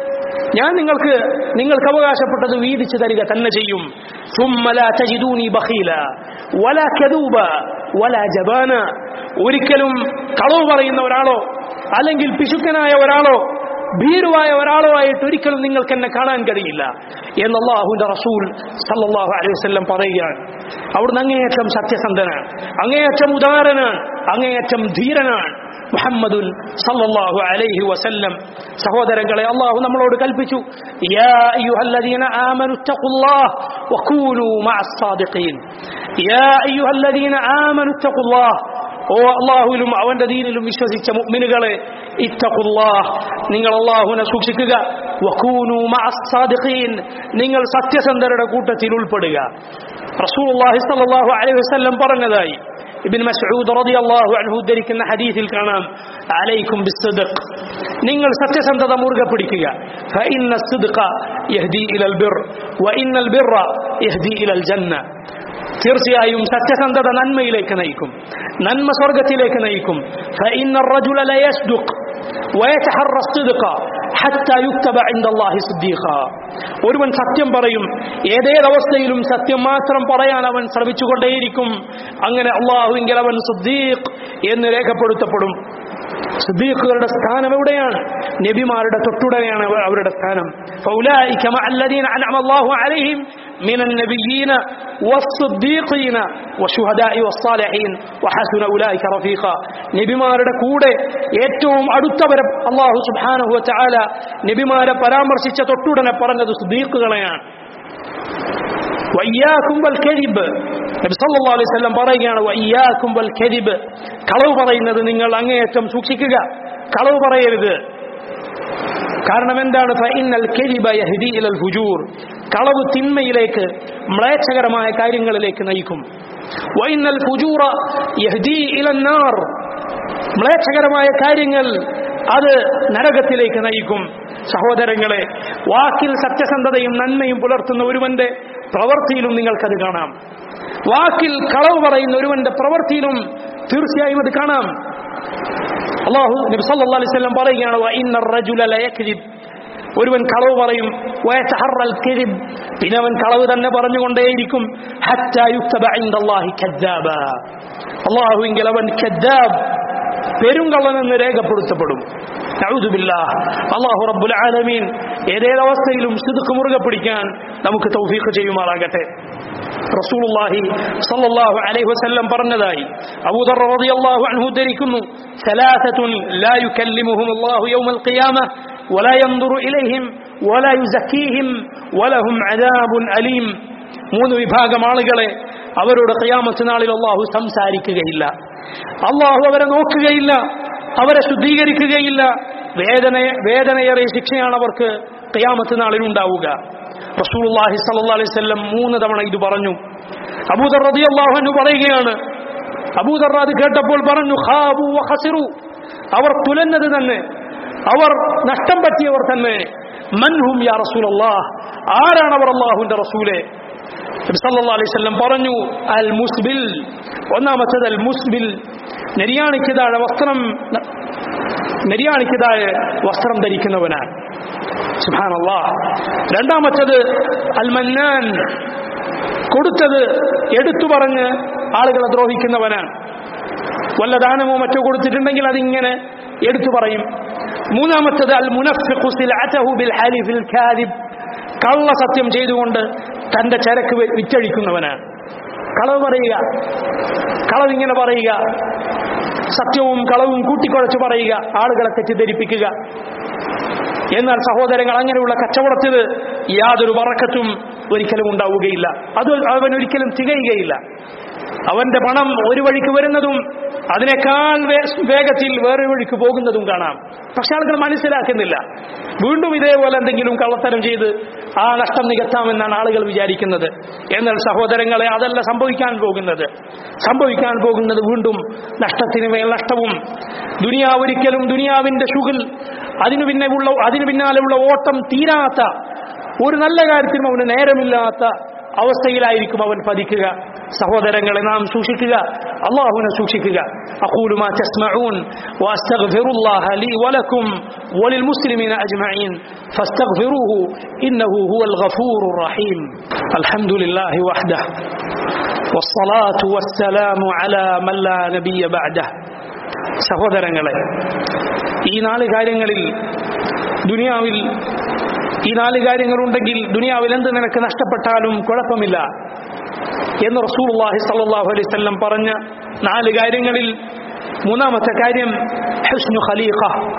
ഞാൻ നിങ്ങൾക്ക് നിങ്ങൾക്ക് അവകാശപ്പെട്ടത് വീതിച്ചു തരിക തന്നെ ചെയ്യും ثم لا تجدوني بخيلا ولا كذوبا ولا جبانا ഒരിക്കലും കളവ് പറയുന്ന ഒരാളോ അല്ലെങ്കിൽ പിശുക്കനായ ഒരാളോ ഭീരുവായ ഒരാളോ ആയിട്ട് ഒരിക്കലും നിങ്ങൾക്ക് എന്നെ കാണാൻ കഴിയില്ല എന്ന് അള്ളാഹുന്റെ റസൂൽ സല്ലല്ലാഹു അലൈഹി വസല്ലം പറയുകയാണ് അവിടുന്ന് അങ്ങേയറ്റം സത്യസന്ധനാണ് അങ്ങേയറ്റം ഉദാരനാണ് അങ്ങേയറ്റം ധീരനാണ് മുഹമ്മദുൻ സല്ലല്ലാഹു അലൈഹി വസല്ലം സഹോദരങ്ങളെ അള്ളാഹു നമ്മളോട് കൽപ്പിച്ചു യാ അയ്യുഹല്ലദീന ആമനു തഖുല്ലാഹ് വകൂനൂ മഅസ് സാദിഖീൻ യാ അയ്യുഹല്ലദീന ആമനു തഖുല്ലാഹ് ഓ അള്ളാഹുവിലും അവന്റെ ദീനിലും വിശ്വസിച്ച മുഅ്മിനുകളെ ഇത്തഖുല്ലാഹ് നിങ്ങൾ അള്ളാഹുവിനെ സൂക്ഷിക്കുക വകൂനൂ മഅസ് സാദിഖീൻ നിങ്ങൾ സത്യസന്ധരുടെ കൂട്ടത്തിൽ ഉൾപ്പെടുക റസൂലുള്ളാഹി സ്വല്ലല്ലാഹു അലൈഹി വസല്ലം പറഞ്ഞതായി ഇബിൻ മസ്ഊദ് റളിയല്ലാഹു അൻഹു ഉദ്ധരിക്കുന്ന ഹദീസിൽ കാണാം അലൈക്കും ബിസ്സദ്ഖ് നിങ്ങൾ സത്യസന്ധത മുറുകെ പിടിക്കുക ഫഇന്ന الصدق يهدي الى البر وان البر يهدي الى الجنه തീർച്ചയായും സത്യസന്ധത നന്മയിലേക്ക് നയിക്കും നന്മ സ്വർഗത്തിലേക്ക് നയിക്കും فإن الرجل لا يصدق ويتحرى الصدق حتى يكتب عند الله صديقا ഒരുവൻ സത്യം പറയും ഏതേതവസ്ഥയിലും സത്യം മാത്രം പറയാൻ അവൻ ശ്രമിച്ചുകൊണ്ടേയിരിക്കും അങ്ങനെ അള്ളാഹുവിങ്കിൽ അവൻ സുദ്ദീഖ് എന്ന് രേഖപ്പെടുത്തപ്പെടും സിദ്ദീഖുകളുടെ സ്ഥാനം എവിടെയാണ് നബിമാരുടെ തൊട്ടുടനെയാണ് അവ- അവരുടെ സ്ഥാനം فأولئك مع الذين أنعم الله عليهم من النبيين والصديقين والشهداء والصالحين وحسن أولئك رفيقا നബിമാരുടെ കൂടെ ഏറ്റവും അടുത്തവരെ അള്ളാഹു സുബ്ഹാനഹു വതആല നബിമാരെ പരാമർശിച്ച തൊട്ടുടനെ പറഞ്ഞത് സുദ്ദീഖുകളെയാണ് വയ്യാക്കും വൽ കദിബ് നബി സല്ലല്ലാഹു അലൈഹി വസല്ലം പറയുകയാണ് വയ്യാക്കും വൽ കദിബ് കളവ് പറയുന്നത് നിങ്ങൾ അങ്ങേയറ്റം സൂക്ഷിക്കുക കളവ് പറയരുത് കാരണം എന്താണ് ഫഇന്നൽ കദിബ യഹ്ദി ഇലൽ ഫുജൂർ കളവ് തിന്മയിലേക്ക് മ്ലേച്ഛകരമായ കാര്യങ്ങളിലേക്ക് നയിക്കും വഇന്നൽ ഫുജൂറ യഹ്ദി ഇലൻ നാർ മ്ലേച്ഛകരമായ കാര്യങ്ങൾ അത് നരകത്തിലേക്ക് നയിക്കും സഹോദരങ്ങളെ വാക്കിൽ സത്യസന്ധതയും നന്മയും പുലർത്തുന്ന ഒരുവന്റെ പ്രവൃത്തിയിലും നിങ്ങൾക്കത് കാണാം വാക്കിൽ കളവ് പറയുന്ന ഒരുവന്റെ പ്രവൃത്തിയിലും തീർച്ചയായും അത് കാണാം അള്ളാഹു നബി സല്ലല്ലാഹു അലൈഹി വസല്ലം പറയുകയാണ് വഇന്ന الرجل ليكذب ഒരുവൻ കളവ് പറയും വയതഹറൽ കദിബ് പിന്നെ അവൻ കളവ് തന്നെ പറഞ്ഞുകൊണ്ടേയിരിക്കും ഹത്താ യുക്തബ ഇൻദല്ലാഹി കദ്ദാബ അള്ളാഹുവിങ്കിൽ അവൻ കദ്ദാബ് പെരുങ്കള്ളനെന്ന് രേഖപ്പെടുത്തപ്പെടും നഊദുബില്ലാഹ് അള്ളാഹു റബ്ബുൽ ആലമീൻ ഏതേതവസ്ഥയിലും സിദ്ഖ് മുറുകെ പിടിക്കാൻ നമുക്ക് തൗഫീഖ് ചെയ്യുമാറാകട്ടെ റസൂലുള്ളാഹി സ്വല്ലല്ലാഹു അലൈഹി വസല്ലം പറഞ്ഞതായി അബൂദർ റളിയല്ലാഹു അൻഹു ഉദ്ധരിക്കുന്നു ثلاثة لا يكلمهم الله يوم القيامة ولا ينظر إليهم ولا يزكيهم ولهم عذاب أليم മൂന്ന് വിഭാഗം ആളുകളെ അവരുടെ ഖിയാമത്ത് നാളിൽ അള്ളാഹു സംസാരിക്കുകയില്ല അള്ളാഹു അവരെ നോക്കുകയില്ല അവരെ ശുദ്ധീകരിക്കുകയില്ല വേദന വേദനയേറിയ ശിക്ഷയാണ് അവർക്ക് ഖിയാമത്ത് നാളിൽ ഉണ്ടാവുക റസൂലുള്ളാഹി സ്വല്ലല്ലാഹു അലൈഹി വസല്ലം മൂന്ന് തവണ ഇത് പറഞ്ഞു അബൂദർ റളിയല്ലാഹു അൻഹു പറയുകയാണ് അബൂദർ അത് കേട്ടപ്പോൾ പറഞ്ഞു ഖാബു വ ഖസിറു അവർ തുലഞ്ഞത് തന്നെ അവർ നഷ്ടം പറ്റിയവർ തന്നെ മൻഹും യാ റസൂലല്ലാഹ് ആരാണ് അവർ അള്ളാഹുവിന്റെ റസൂലെ നബി സല്ലല്ലാഹു അലൈഹി വസല്ലം പറഞ്ഞു അൽ മുസ്ബിൽ ഒന്നാമത്തേത് അൽ മുസ്ബിൽ നെരിയാണിക്ക് താഴെ വസ്ത്രം നെരിയാണിക്ക് താഴെ വസ്ത്രം ധരിക്കുന്നവനാണ് സുബ്ഹാനല്ലാ രണ്ടാമത്തേത് അൽ മന്നാൻ കൊടുത്തത് എടുത്തു പറഞ്ഞ് ആളുകളെ ദ്രോഹിക്കുന്നവനാണ് വല്ല ദാനമോ മറ്റോ കൊടുത്തിട്ടുണ്ടെങ്കിൽ അതിങ്ങനെ എടുത്തു പറയും മൂന്നാമത്തത് അൽ മുനഫിഖു സിൽഅതഹു ബിൽ ഹലിഫിൽ കാദിബ് കള്ള സത്യം ചെയ്തുകൊണ്ട് തന്റെ ചരക്ക് വി- വിറ്റഴിക്കുന്നവനാണ് കളവ് പറയുക കളവ് ഇങ്ങനെ പറയുക സത്യവും കളവും കൂട്ടിക്കുഴച്ച് പറയുക ആളുകളെ തെറ്റിദ്ധരിപ്പിക്കുക എന്നാൽ സഹോദരങ്ങൾ അങ്ങനെയുള്ള കച്ചവടത്തിന് യാതൊരു വറക്കത്തും ഒരിക്കലും ഉണ്ടാവുകയില്ല അത് അവൻ ഒരിക്കലും തികയുകയില്ല അവന്റെ പണം ഒരു വഴിക്ക് വരുന്നതും അതിനേക്കാൾ വേ- വേഗത്തിൽ വേറെ വഴിക്ക് പോകുന്നതും കാണാം പക്ഷെ ആളുകൾ മനസ്സിലാക്കുന്നില്ല വീണ്ടും ഇതേപോലെ എന്തെങ്കിലും കള്ളത്തരം ചെയ്ത് ആ നഷ്ടം നികത്താമെന്നാണ് ആളുകൾ വിചാരിക്കുന്നത് എന്നാൽ സഹോദരങ്ങളെ അതല്ല സംഭവിക്കാൻ പോകുന്നത് സംഭവിക്കാൻ പോകുന്നത് വീണ്ടും നഷ്ടത്തിന് മേൽ നഷ്ടവും ദുനിയാവ് ഒരിക്കലും ദുനിയാവിന്റെ ഷുഗിൽ അതിനു പിന്നെ ഉള്ള അതിനു പിന്നാലെയുള്ള ഓട്ടം തീരാത്ത ഒരു നല്ല കാര്യത്തിനും അവന് നേരമില്ലാത്ത അവസ്ഥയിലായിരിക്കും അവൻ പതിക്കുക സഹോദരങ്ങളെ നാം സൂക്ഷിക്കുക അള്ളാഹുവിനെ സൂക്ഷിക്കുക أقول ما تسمعون وأستغفر الله لي ولكم وللمسلمين أجمعين فاستغفروه إنه هو الغفور الرحيم الحمد لله وحده والصلاة والسلام على من لا نبي بعده സഹോദരങ്ങളെ ഈ നാല് കാര്യങ്ങളിൽ ദുനിയാവിൽ ഈ നാല് കാര്യങ്ങളുണ്ടെങ്കിൽ ദുനിയാവിൽ എന്ത് നിനക്ക് നഷ്ടപ്പെട്ടാലും കുഴപ്പമില്ല എന്ന് റസൂലുള്ളാഹി സ്വല്ലല്ലാഹു അലൈഹി വസല്ലം പറഞ്ഞ നാല് കാര്യങ്ങളിൽ മൂന്നാമത്തെ കാര്യം ഹുസ്നു ഖലീഖ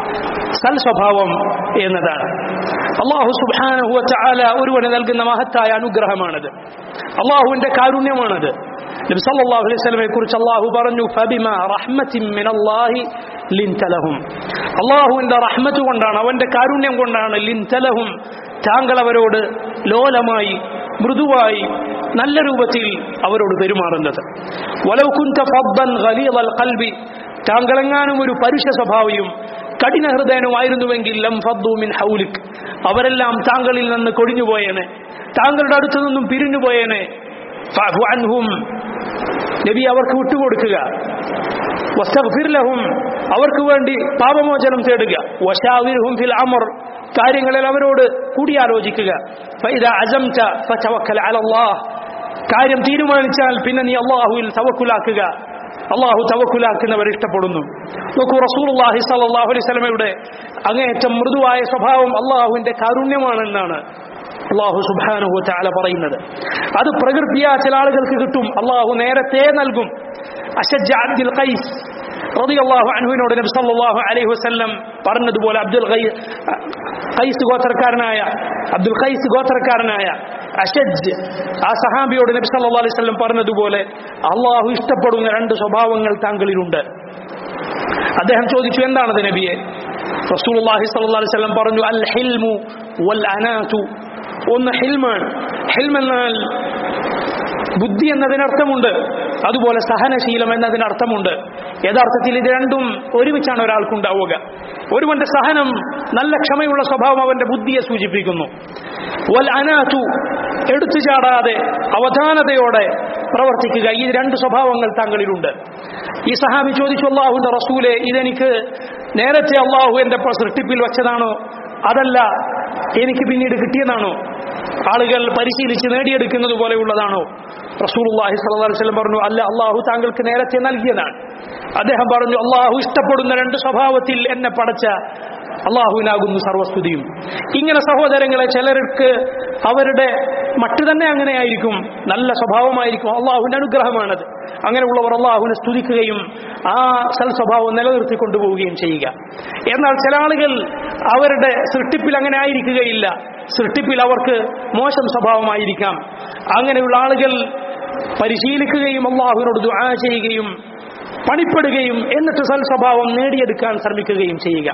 സൽ സ്വഭാവം എന്നതാണ് അള്ളാഹു സുബ്ഹാനഹു വതആല ഒരുവന് നൽകുന്ന മഹത്തായ അനുഗ്രഹമാണത് അള്ളാഹുവിന്റെ കാരുണ്യമാണത് നബി സല്ലല്ലാഹു അലൈഹി വസല്ലമയെ കുറിച്ച് അള്ളാഹു പറഞ്ഞു ഫബിമാ റഹ്മത്തിൻ മിനല്ലാഹി ലിൻത ലഹും അള്ളാഹുവിന്റെ റഹ്മത്ത് കൊണ്ടാണ് അവന്റെ കാരുണ്യം കൊണ്ടാണ് ലിൻത ലഹും താങ്കൾ അവരോട് ലോലമായി മൃദുവായി നല്ല രൂപത്തിൽ അവരോട് പെരുമാറുന്നത് വലൗ കുൻത ഫദ്ദൻ ഗലീദൽ ഖൽബി താങ്കളെങ്ങാനും ഒരു പരുഷ സ്വഭാവിയും കഠിന ഹൃദയനുമായിരുന്നുവെങ്കിൽ ലം ഫദ്ദു മിൻ ഹൗലിക് അവരെല്ലാം താങ്കളിൽ നിന്ന് കൊഴിഞ്ഞുപോയേനെ താങ്കളുടെ അടുത്തു നിന്നും പിരിഞ്ഞുപോയേനെ ഫഅഫു അൻഹും നബി അവർക്ക് വിട്ടുകൊടുക്കുക വസ്തഗ്ഫിർ ലഹും അവർക്ക് വേണ്ടി പാപമോചനം തേടുക വശാവിർഹും ഫിൽ അമർ കാര്യങ്ങളിൽ അവരോട് കൂടിയാലോചിക്കുക ഫൈദ അസംത ഫതവക്കൽ അലല്ലാഹ് കാര്യം തീരുമാനിച്ചാൽ പിന്നെ നീ അള്ളാഹുവിൽ തവക്കുലാക്കുക അള്ളാഹു തവക്കുലാക്കുന്നവർ ഇഷ്ടപ്പെടുന്നു നോക്കൂ റസൂലുള്ളാഹി സ്വല്ലല്ലാഹു അലൈഹി വസല്ലമയുടെ അങ്ങേയറ്റം മൃദുവായ സ്വഭാവം അള്ളാഹുവിന്റെ കാരുണ്യമാണെന്നാണ് അള്ളാഹു സുബ്ഹാനഹു തആല പറയുന്നത് അത് പ്രകൃതിയാ ചില ആളുകൾക്ക് കിട്ടും അള്ളാഹു നേരത്തെ നൽകും അഷജ അബ്ദുൽ ഖൈസ് റളിയല്ലാഹു അൻഹുവിനോട് നബി സല്ലല്ലാഹു അലൈഹി വസല്ലം പറഞ്ഞതുപോലെ അബ്ദുൽ ഖൈ- ഖൈസ് ഗോത്രക്കാരനായ അബ്ദുൽ ഖൈസ് ഗോത്രക്കാരനായ അഷജ് ആ സഹാബിയോട് നബി സല്ലല്ലാഹു അലൈഹി വസല്ലം പറഞ്ഞതുപോലെ അള്ളാഹു ഇഷ്ടപ്പെടുന്ന രണ്ട് സ്വഭാവങ്ങൾ താങ്കളിലുണ്ട് അദ്ദേഹം ചോദിച്ചു എന്താണത് നബിയെ റസൂലുള്ളാഹി സ്വല്ലല്ലാഹു അലൈഹി വസല്ലം പറഞ്ഞു അൽ ഹിൽമു വൽ അനാതു ഒന്ന് ഹിൽമാണ് ഹിൽം എന്നാൽ ബുദ്ധി എന്നതിനർത്ഥമുണ്ട് അതുപോലെ സഹനശീലം എന്നതിനർത്ഥമുണ്ട് യഥാർത്ഥത്തിൽ ഇത് രണ്ടും ഒരുമിച്ചാണ് ഒരാൾക്കുണ്ടാവുക ഒരുവന്റെ സഹനം നല്ല ക്ഷമയുള്ള സ്വഭാവം അവന്റെ ബുദ്ധിയെ സൂചിപ്പിക്കുന്നു വൽ അനാതു എടുത്തു ചാടാതെ അവധാനതയോടെ പ്രവർത്തിക്കുക ഈ രണ്ട് സ്വഭാവങ്ങൾ താങ്കളിലുണ്ട് ഈ സഹാബി ചോദിച്ചു അള്ളാഹുന്റെ റസൂലെ ഇതെനിക്ക് നേരത്തെ അള്ളാഹു എന്റെ പ- സൃഷ്ടിപ്പിൽ വെച്ചതാണോ അതല്ല എനിക്ക് പിന്നീട് കിട്ടിയതാണോ ആളുകൾ പരിശീലിച്ച് നേടിയെടുക്കുന്നത് പോലെയുള്ളതാണോ റസൂലുള്ളാഹി സ്വല്ലല്ലാഹു അലൈഹി വസല്ലം പറഞ്ഞു അല്ല അള്ളാഹു താങ്കൾക്ക് നേരത്തെ നൽകിയതാണ് അദ്ദേഹം പറഞ്ഞു അള്ളാഹു ഇഷ്ടപ്പെടുന്ന രണ്ട് സ്വഭാവത്തിൽ എന്നെ പടച്ച അള്ളാഹുവിനാകുന്നു സർവസ്തുതിയും ഇങ്ങനെ സഹോദരങ്ങളെ ചിലർക്ക് അവരുടെ മട്ട് തന്നെ അങ്ങനെയായിരിക്കും നല്ല സ്വഭാവമായിരിക്കും അള്ളാഹുവിന്റെ അനുഗ്രഹമാണത് അങ്ങനെയുള്ളവർ അള്ളാഹുവിനെ സ്തുതിക്കുകയും ആ സൽ സ്വഭാവം നിലനിർത്തി കൊണ്ടുപോവുകയും ചെയ്യുക എന്നാൽ ചില ആളുകൾ അവരുടെ സൃഷ്ടിപ്പിൽ അങ്ങനെ ആയിരിക്കുകയില്ല സൃഷ്ടിപ്പിൽ അവർക്ക് മോശം സ്വഭാവമായിരിക്കാം അങ്ങനെയുള്ള ആളുകൾ പരിശീലിക്കുകയും അള്ളാഹുവിനോട് ദുആ ചെയ്യുകയും പണിപ്പെടുകയും എന്നിട്ട് സൽ സ്വഭാവം നേടിയെടുക്കാൻ ശ്രമിക്കുകയും ചെയ്യുക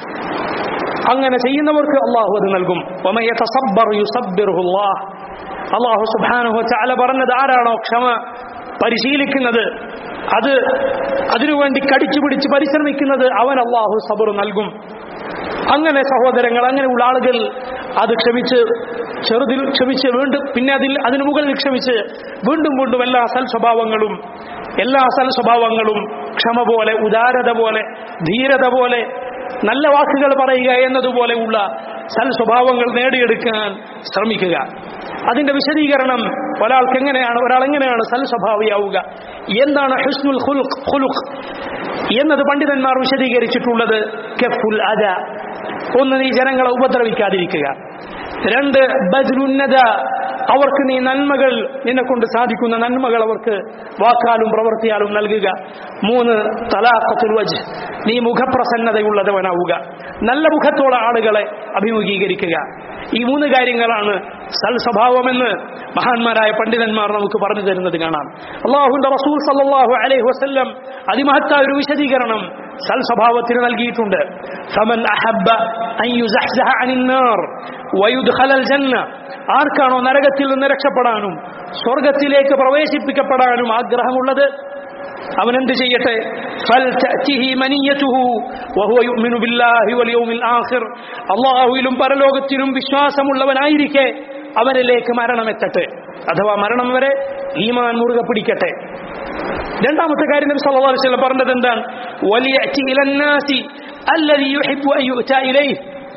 അങ്ങനെ ചെയ്യുന്നവർക്ക് അള്ളാഹു അത് നൽകും വമൻ യതസബ്ബർ യുസബ്ബിറുഹു അല്ലാഹ്. അള്ളാഹു സുബ്ഹാനഹു വതആല പറഞ്ഞത് ആരാണോ ക്ഷമ പരിശീലിക്കുന്നത് അത് അതിനുവേണ്ടി കടിച്ചു പിടിച്ച് പരിശ്രമിക്കുന്നത് അവൻ അള്ളാഹു സബർ നൽകും അങ്ങനെ സഹോദരങ്ങൾ അങ്ങനെയുള്ള ആളുകൾ അത് ക്ഷമിച്ച് ചെറുതിൽ ക്ഷമിച്ച് വീണ്ടും പിന്നെ അതിൽ അതിനു മുകളിൽ ക്ഷമിച്ച് വീണ്ടും വീണ്ടും എല്ലാ സൽ സ്വഭാവങ്ങളും എല്ലാ സൽ സ്വഭാവങ്ങളും ക്ഷമ പോലെ ഉദാരത പോലെ ധീരത പോലെ നല്ല വാക്കുകൾ പറയുക എന്നതുപോലെയുള്ള സൽ സ്വഭാവങ്ങൾ നേടിയെടുക്കാൻ ശ്രമിക്കുക അതിന്റെ വിശദീകരണം ഒരാൾക്ക് എങ്ങനെയാണ് ഒരാൾ എങ്ങനെയാണ് സൽ സ്വഭാവിയാവുക എന്താണ് ഹുസ്നുൽ ഖുലുഖ് ഖുലുഖ് എന്നത് പണ്ഡിതന്മാർ വിശദീകരിച്ചിട്ടുള്ളത് കെഫുൽ അദ ഒന്ന് നീ ജനങ്ങളെ ഉപദ്രവിക്കാതിരിക്കുക രണ്ട് ബദ്ലുന്നത അവർക്ക് നീ നന്മകൾ നിന്നെ കൊണ്ട് സാധിക്കുന്ന നന്മകൾ അവർക്ക് വാക്കാലും പ്രവർത്തിയാലും നൽകുക മൂന്ന് തലാഖത്തുൽ വജ് നീ മുഖപ്രസന്നതയുള്ളതവനാവുക നല്ല മുഖത്തോടെ ആളുകളെ അഭിമുഖീകരിക്കുക ഈ മൂന്ന് കാര്യങ്ങളാണ് സൽ സ്വഭാവമെന്ന് മഹാന്മാരായ പണ്ഡിതന്മാർ നമുക്ക് പറഞ്ഞു തരുന്നത് കാണാം അള്ളാഹുന്റെ റസൂൽ സല്ലല്ലാഹു അലൈഹി വസല്ലം അതിമഹത്തായ ഒരു വിശദീകരണം സൽ സ്വഭാവത്തിന് നൽകിയിട്ടുണ്ട് ഫമൻ അഹബ്ബ അൻ യുസഹ്സഹ അനിൻ നാർ വയുദ്ഖലൽ ജന്ന ആർക്കാണോ നരകത്തിൽ നിന്ന് രക്ഷപ്പെടാനും സ്വർഗത്തിലേക്ക് പ്രവേശിപ്പിക്കപ്പെടാനും ആഗ്രഹമുള്ളത് അവൻ എന്ത് ചെയ്യട്ടെ فلتأته منيته وهو يؤمن بالله واليوم الآخر അള്ളാഹുവിലും പരലോകത്തിലും വിശ്വാസമുള്ളവനായിരിക്കെ അവനിലേക്ക് മരണമെത്തട്ടെ അഥവാ മരണം വരെ ഈമാൻ മുറുകെ പിടിക്കട്ടെ രണ്ടാമത്തെ കാര്യം നബി സല്ലല്ലാഹു അലൈഹി വസല്ലം പറഞ്ഞത് എന്താണ് വലിയഅതി ഇലന്നാസി അല്ലദി യുഹിബ്ബു അൻ യുഅത ഇലൈഹി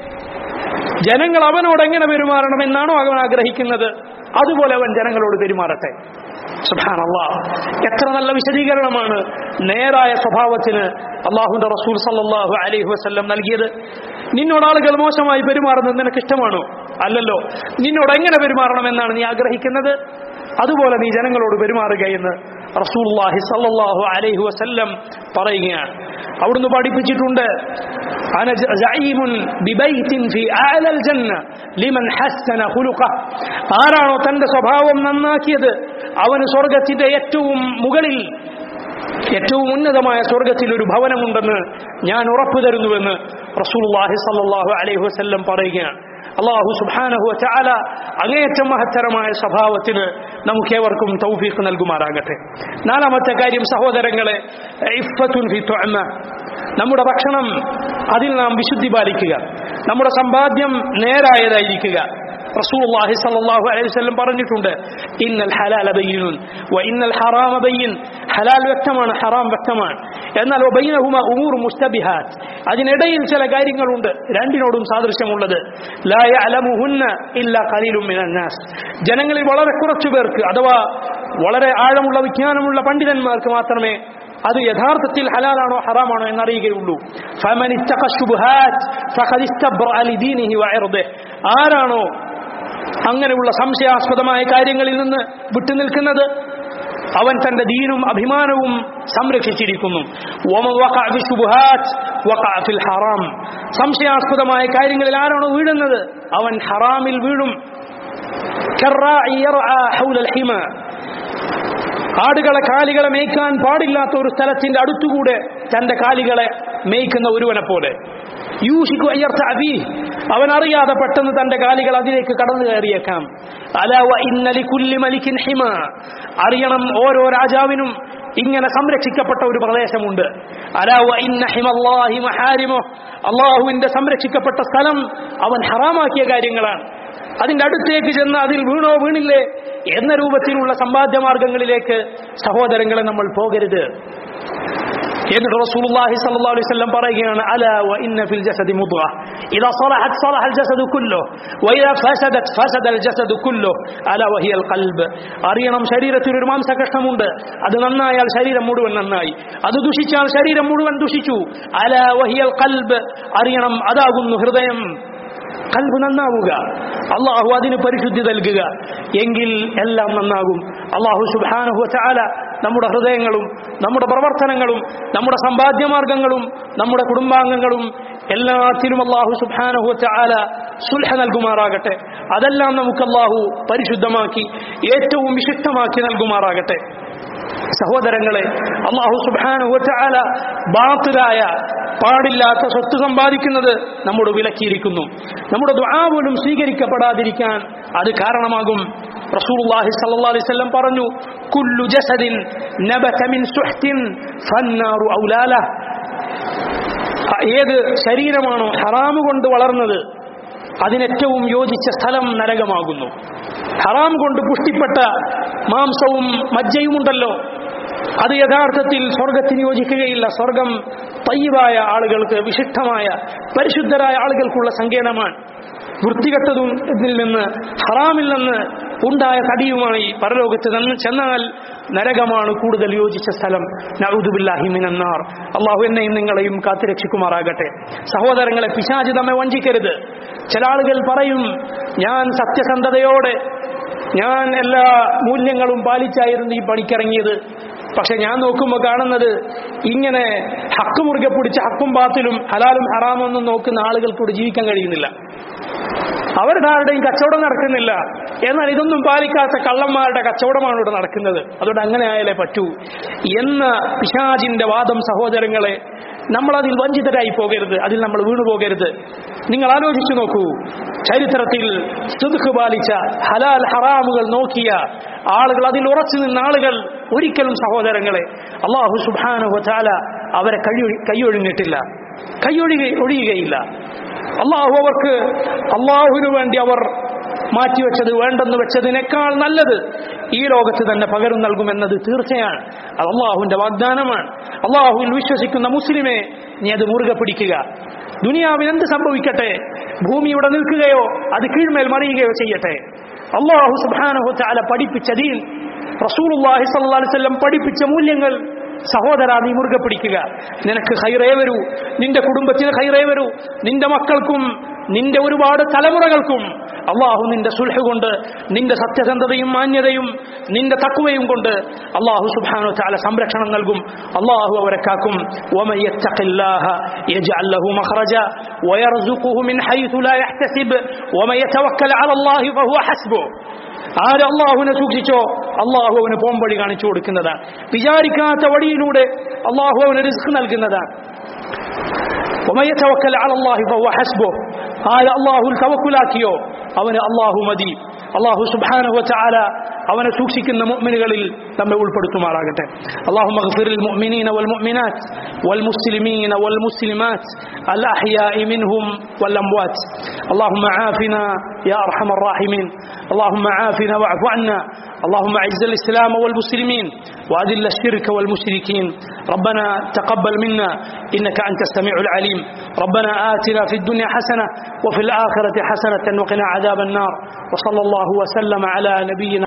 ജനങ്ങൾ അവനോട് എങ്ങനെ പെരുമാറണം എന്നാണോ അവൻ ആഗ്രഹിക്കുന്നത് അതുപോലെ അവൻ ജനങ്ങളോട് പെരുമാറട്ടെ സുബ്ഹാനല്ലാ എത്ര നല്ല വിശദീകരണമാണ് നേരായ സ്വഭാവത്തിന് അള്ളാഹുന്റെ റസൂൽ സല്ലല്ലാഹു അലൈഹി വസല്ലം നൽകിയത് നിന്നോട് ആളുകൾ മോശമായി പെരുമാറുന്നത് നിനക്ക് ഇഷ്ടമാണോ അല്ലല്ലോ നിന്നോട് എങ്ങനെ പെരുമാറണം എന്നാണ് നീ ആഗ്രഹിക്കുന്നത് അതുപോലെ നീ ജനങ്ങളോട് പെരുമാറുക എന്ന് റസൂലുള്ളാഹി സല്ലല്ലാഹു അലൈഹി വസല്ലം പറയുകയാണ് അവിടുന്ന് പഠിപ്പിച്ചിട്ടുണ്ട് അന സഈമുൻ ബിബൈത്തിൻ ഫി അഅലൽ ജന്ന ലിമൻ ഹസ്സന ഖുലുഖ ആരാണോ തന്റെ സ്വഭാവം നന്നാക്കിയത് അവന് സ്വർഗത്തിന്റെ ഏറ്റവും മുകളിൽ ഏറ്റവും ഉന്നതമായ സ്വർഗത്തിൽ ഒരു ഭവനമുണ്ടെന്ന് ഞാൻ ഉറപ്പു തരുന്നുവെന്ന് റസൂലുള്ളാഹി സല്ലല്ലാഹു അലൈഹി വസല്ലം പറയുകയാണ് അള്ളാഹു സുബ്ഹാനഹു വതആല അങ്ങേയറ്റം മഹത്തരമായ സ്വഭാവത്തിന് നമുക്കേവർക്കും തൗഫീഖ് നൽകുമാറാകട്ടെ നാലാമത്തെ കാര്യം സഹോദരങ്ങളെ ഇഫ്ഫത്തുൻ ഫി തുഅമ നമ്മുടെ ഭക്ഷണം അതിൽ നാം വിശുദ്ധി പാലിക്കുക നമ്മുടെ സമ്പാദ്യം നേരായതായിരിക്കുക റസൂലുള്ളാഹി സ്വല്ലല്ലാഹു അലൈഹി വസല്ലം പറഞ്ഞിട്ടുണ്ട് ഇന്നൽ ഹലാല ബയ്യിനുൻ വ ഇന്നൽ ഹറാമ ബയ്യിൻ ഹലാൽ വ്യക്തമാണ് ഹറാം വ്യക്തമാണ് എന്നാൽ വബൈനഹുമ ഉമൂർ മുസ്തബിഹാത്ത് അതിനിടയിൽ ചില കാര്യങ്ങളുണ്ട് രണ്ടിനോടും സാദൃശ്യമുള്ളത് ലാ യഅലമുഹുന്ന ഇല്ലാ ഖലീലും മിനൻ നാസ് ജനങ്ങളിൽ വളരെ കുറച്ചു പേർക്ക് അഥവാ വളരെ ആഴമുള്ള വിജ്ഞാനമുള്ള പണ്ഡിതന്മാർക്ക് മാത്രമേ അത് യഥാർത്ഥത്തിൽ ഹലാലാണോ ഹറാമാണോ എന്നറിയുകയുള്ളൂ ഫമൻ ഇത്തഖ ശുബ്ഹാത്ത് ഫഖദ് ഇസ്തബ്റഅ ലിദീനിഹി വഇർദിഹി ആരാണോ അങ്ങനെയുള്ള സംശയാസ്പദമായ കാര്യങ്ങളിൽ നിന്ന് വിട്ടുനിൽക്കുന്നത് അവൻ തന്റെ ദീനും അഭിമാനവും സംരക്ഷിച്ചിരിക്കുന്നു വമൻ വഖഅ ബിശുബ്ഹാത്ത് വഖഅ ഫിൽ ഹറാം സംശയാസ്പദമായ കാര്യങ്ങളിൽ ആരാണോ വീഴുന്നത് അവൻ ഹറാമിൽ വീഴും കർറാഇ യർആ ഹൗലൽ ഹിമ ആടുകളെ കാലികളെ മേയ്ക്കാൻ പാടില്ലാത്ത ഒരു സ്ഥലത്തിന്റെ അടുത്തുകൂടെ തന്റെ കാലികളെ മേയ്ക്കുന്ന ഒരുവനെ പോലെ യൂഷിക്കു അയ്യർത്ത അബി അവൻ അറിയാതെ പെട്ടെന്ന് തന്റെ കാലികൾ അതിലേക്ക് കടന്നു കയറിയേക്കാം അലാവ ഇന്നലി കുല്ലി മലിക്കിൻ ഹിമ അറിയണം ഓരോ രാജാവിനും ഇങ്ങനെ സംരക്ഷിക്കപ്പെട്ട ഒരു പ്രദേശമുണ്ട് അലാവ ഇന്ന ഹിമല്ലാഹി മഹാരിമോ അള്ളാഹുവിന്റെ സംരക്ഷിക്കപ്പെട്ട സ്ഥലം അവൻ ഹറാമാക്കിയ കാര്യങ്ങളാണ് അതിന്റെ അടുത്തേക്ക് ചെന്ന് അതിൽ വീണോ വീണില്ലേ എന്ന രൂപത്തിലുള്ള സമ്പാദ്യ മാർഗങ്ങളിലേക്ക് സഹോദരങ്ങളെ നമ്മൾ പോകരുത് എന്നിട്ട് റസൂലുള്ളാഹി സ്വല്ലല്ലാഹു അലൈഹി വസല്ലം പറയുകയാണ് അല വ ഇന്ന ഫിൽ ജസദി മുദ്ഗ ഇദാ സലഹത് സലഹ അൽ ജസദു കുല്ലു വ ഇദാ ഫസദത് ഫസദ അൽ ജസദു കുല്ലു അല വഹിയ അൽ ഖൽബ് അറിയണം ശരീരത്തിൽ ഒരു മാംസകഷ്ണമുണ്ട് അത് നന്നായാൽ ശരീരം മുഴുവൻ നന്നായി അത് ദുഷിച്ചാൽ ശരീരം മുഴുവൻ ദുഷിച്ചു അല വഹിയ അൽ ഖൽബ് അറിയണം അതാകുന്നു ഹൃദയം കൽബ് നന്നാവുക അള്ളാഹു അതിന് പരിശുദ്ധി നൽകുക എങ്കിൽ എല്ലാം നന്നാകും അള്ളാഹു സുബാനഹു ചാല നമ്മുടെ ഹൃദയങ്ങളും നമ്മുടെ പ്രവർത്തനങ്ങളും നമ്മുടെ സമ്പാദ്യമാർഗങ്ങളും നമ്മുടെ കുടുംബാംഗങ്ങളും എല്ലാത്തിലും അള്ളാഹു സുബാനഹു ചാല സുൽഹ നൽകുമാറാകട്ടെ അതെല്ലാം നമുക്ക് അള്ളാഹു പരിശുദ്ധമാക്കി ഏറ്റവും വിശുദ്ധമാക്കി നൽകുമാറാകട്ടെ സഹോദരങ്ങളെ അള്ളാഹു സുബാനുവല ബാത്തിലായ പാടില്ലാത്ത സ്വത്ത് സമ്പാദിക്കുന്നത് നമ്മോട് വിലക്കിയിരിക്കുന്നു നമ്മുടെ ദുആ പോലും സ്വീകരിക്കപ്പെടാതിരിക്കാൻ അത് കാരണമാകും റസൂലുള്ളാഹി സ്വല്ലല്ലാഹു അലൈഹി വസല്ലം പറഞ്ഞു കുല്ലു ജസദിൻ നബത മിൻ സുഹ്തിൻ ഫന്നാറു ഔലാല ഏത് ശരീരമാണോ ഹറാമ് കൊണ്ട് വളർന്നത് അതിനേറ്റവും യോജിച്ച സ്ഥലം നരകമാകുന്നു ഹറാം കൊണ്ട് പുഷ്ടിപ്പെട്ട മാംസവും മജ്ജയുമുണ്ടല്ലോ അത് യഥാർത്ഥത്തിൽ സ്വർഗത്തിന് യോജിക്കുകയില്ല സ്വർഗം തയ്യവായ ആളുകൾക്ക് വിശിഷ്ടമായ പരിശുദ്ധരായ ആളുകൾക്കുള്ള സങ്കേതമാണ് വൃത്തികെട്ടതിൽ നിന്ന് ഹറാമിൽ നിന്ന് ഉണ്ടായ തടിയുമായി പരലോകത്ത് നിന്ന് ചെന്നാൽ നരകമാണ് കൂടുതൽ യോജിച്ച സ്ഥലം നഊദുബില്ലാഹി മിനന്നാർ അള്ളാഹു എന്നെയും നിങ്ങളെയും കാത്തുരക്ഷിക്കുമാറാകട്ടെ സഹോദരങ്ങളെ പിശാചി നമ്മെ വഞ്ചിക്കരുത് ചില ആളുകൾ പറയും ഞാൻ സത്യസന്ധതയോടെ ഞാൻ എല്ലാ മൂല്യങ്ങളും പാലിച്ചായിരുന്നു ഈ പണിക്കിറങ്ങിയത് പക്ഷെ ഞാൻ നോക്കുമ്പോൾ കാണുന്നത് ഇങ്ങനെ ഹക്ക് മുറുകെ പിടിച്ച് ഹക്കും ബാത്തിലും ഹലാലും ഹറാമൊന്നും നോക്കുന്ന ആളുകൾക്കൂടെ ജീവിക്കാൻ കഴിയുന്നില്ല അവരുടെ ആരുടെയും കച്ചവടം നടക്കുന്നില്ല എന്നാൽ ഇതൊന്നും പാലിക്കാത്ത കള്ളന്മാരുടെ കച്ചവടമാണ് ഇവിടെ നടക്കുന്നത് അതുകൊണ്ട് അങ്ങനെ ആയാലേ പറ്റൂ എന്ന പിശാജിന്റെ വാദം സഹോദരങ്ങളെ നമ്മളതിൽ വഞ്ചിതരായി പോകരുത് അതിൽ നമ്മൾ വീണു പോകരുത് നിങ്ങൾ ആലോചിച്ചു നോക്കൂ ചരിത്രത്തിൽ സുദുഖ് പാലിച്ച ഹലാൽ ഹറാമുകൾ നോക്കിയ ആളുകൾ അതിൽ ഉറച്ചു നിന്ന ആളുകൾ ഒരിക്കലും സഹോദരങ്ങളെ അള്ളാഹു സുബാനുഹ ചാല അവരെ കഴിയൊഴി കൈയൊഴിഞ്ഞിട്ടില്ല കൈയൊഴി ഒഴിയുകയില്ല അള്ളാഹു അവർക്ക് അള്ളാഹുവിനു വേണ്ടി അവർ മാറ്റിവെച്ചത് വേണ്ടെന്ന് വെച്ചതിനേക്കാൾ നല്ലത് ഈ ലോകത്ത് തന്നെ പകരം നൽകുമെന്നത് തീർച്ചയാണ് അത് അള്ളാഹുവിന്റെ വാഗ്ദാനമാണ് അള്ളാഹുവിൽ വിശ്വസിക്കുന്ന മുസ്ലിമെ നീ അത് മുറുകെ പിടിക്കുക ദുനിയാവിൽ എന്ത് സംഭവിക്കട്ടെ ഭൂമി ഇവിടെ നിൽക്കുകയോ അത് കീഴ്മേൽ മറിയുകയോ ചെയ്യട്ടെ അള്ളാഹു സുബാനഹു ചാല പഠിപ്പിച്ച ദീൻ റസൂലുള്ളാഹി സ്വല്ലല്ലാഹു അലൈഹി വസല്ലം പഠിപ്പിച്ച മൂല്യങ്ങൾ സഹോദര നീ മുറുകെ പിടിക്കുക നിനക്ക് ഹൈറേ വരൂ നിന്റെ കുടുംബത്തിന് ഹൈറേ വരൂ നിന്റെ മക്കൾക്കും നിന്റെ ഒരുപാട് തലമുറകൾക്കും അള്ളാഹു നിന്റെ സുൽഹ കൊണ്ട് നിന്റെ സത്യസന്ധതയും മാന്യതയും നിന്റെ തക്കുവയും കൊണ്ട് അള്ളാഹു സുബാനു ചാല സംരക്ഷണം നൽകും അള്ളാഹു അവരെ കാക്കും ومن يتق الله يجعل له مخرجا ويرزقه من حيث لا يحتسب ومن يتوكل على الله فهو حسبه ആര് അള്ളാഹുവിനെ സൂക്ഷിച്ചോ അള്ളാഹു അവന് പോംവഴി കാണിച്ചു കൊടുക്കുന്നതാണ് വിചാരിക്കാത്ത വഴിയിലൂടെ അള്ളാഹു അവന് റിസ്ക് നൽകുന്നതാണ് ومن يتوكل على الله فهو حسبه ആര് അള്ളാഹുൽ തവക്കുലാക്കിയോ അവന് അള്ളാഹു മതി അള്ളാഹു സുബ്ഹാനഹു വതആല അവനെ സൂക്ഷിക്കുന്ന മുഅ്മിനുകളിൽ നമ്മെ ഉൾപ്പെടുത്തുമാറാകട്ടെ اللهم اغفر للمؤمنين والمؤمنات والمسلمين والمسلمات الأحياء منهم والأموات اللهم عافنا يا أرحم الراحمين اللهم عافنا واعف عنا اللهم اعز الإسلام والمسلمين وأذل الشرك والمشركين ربنا تقبل منا إنك أنت السميع العليم ربنا آتنا في الدنيا حسنة وفي الآخرة حسنة وقنا عذاب النار وصلى الله وسلم على نبينا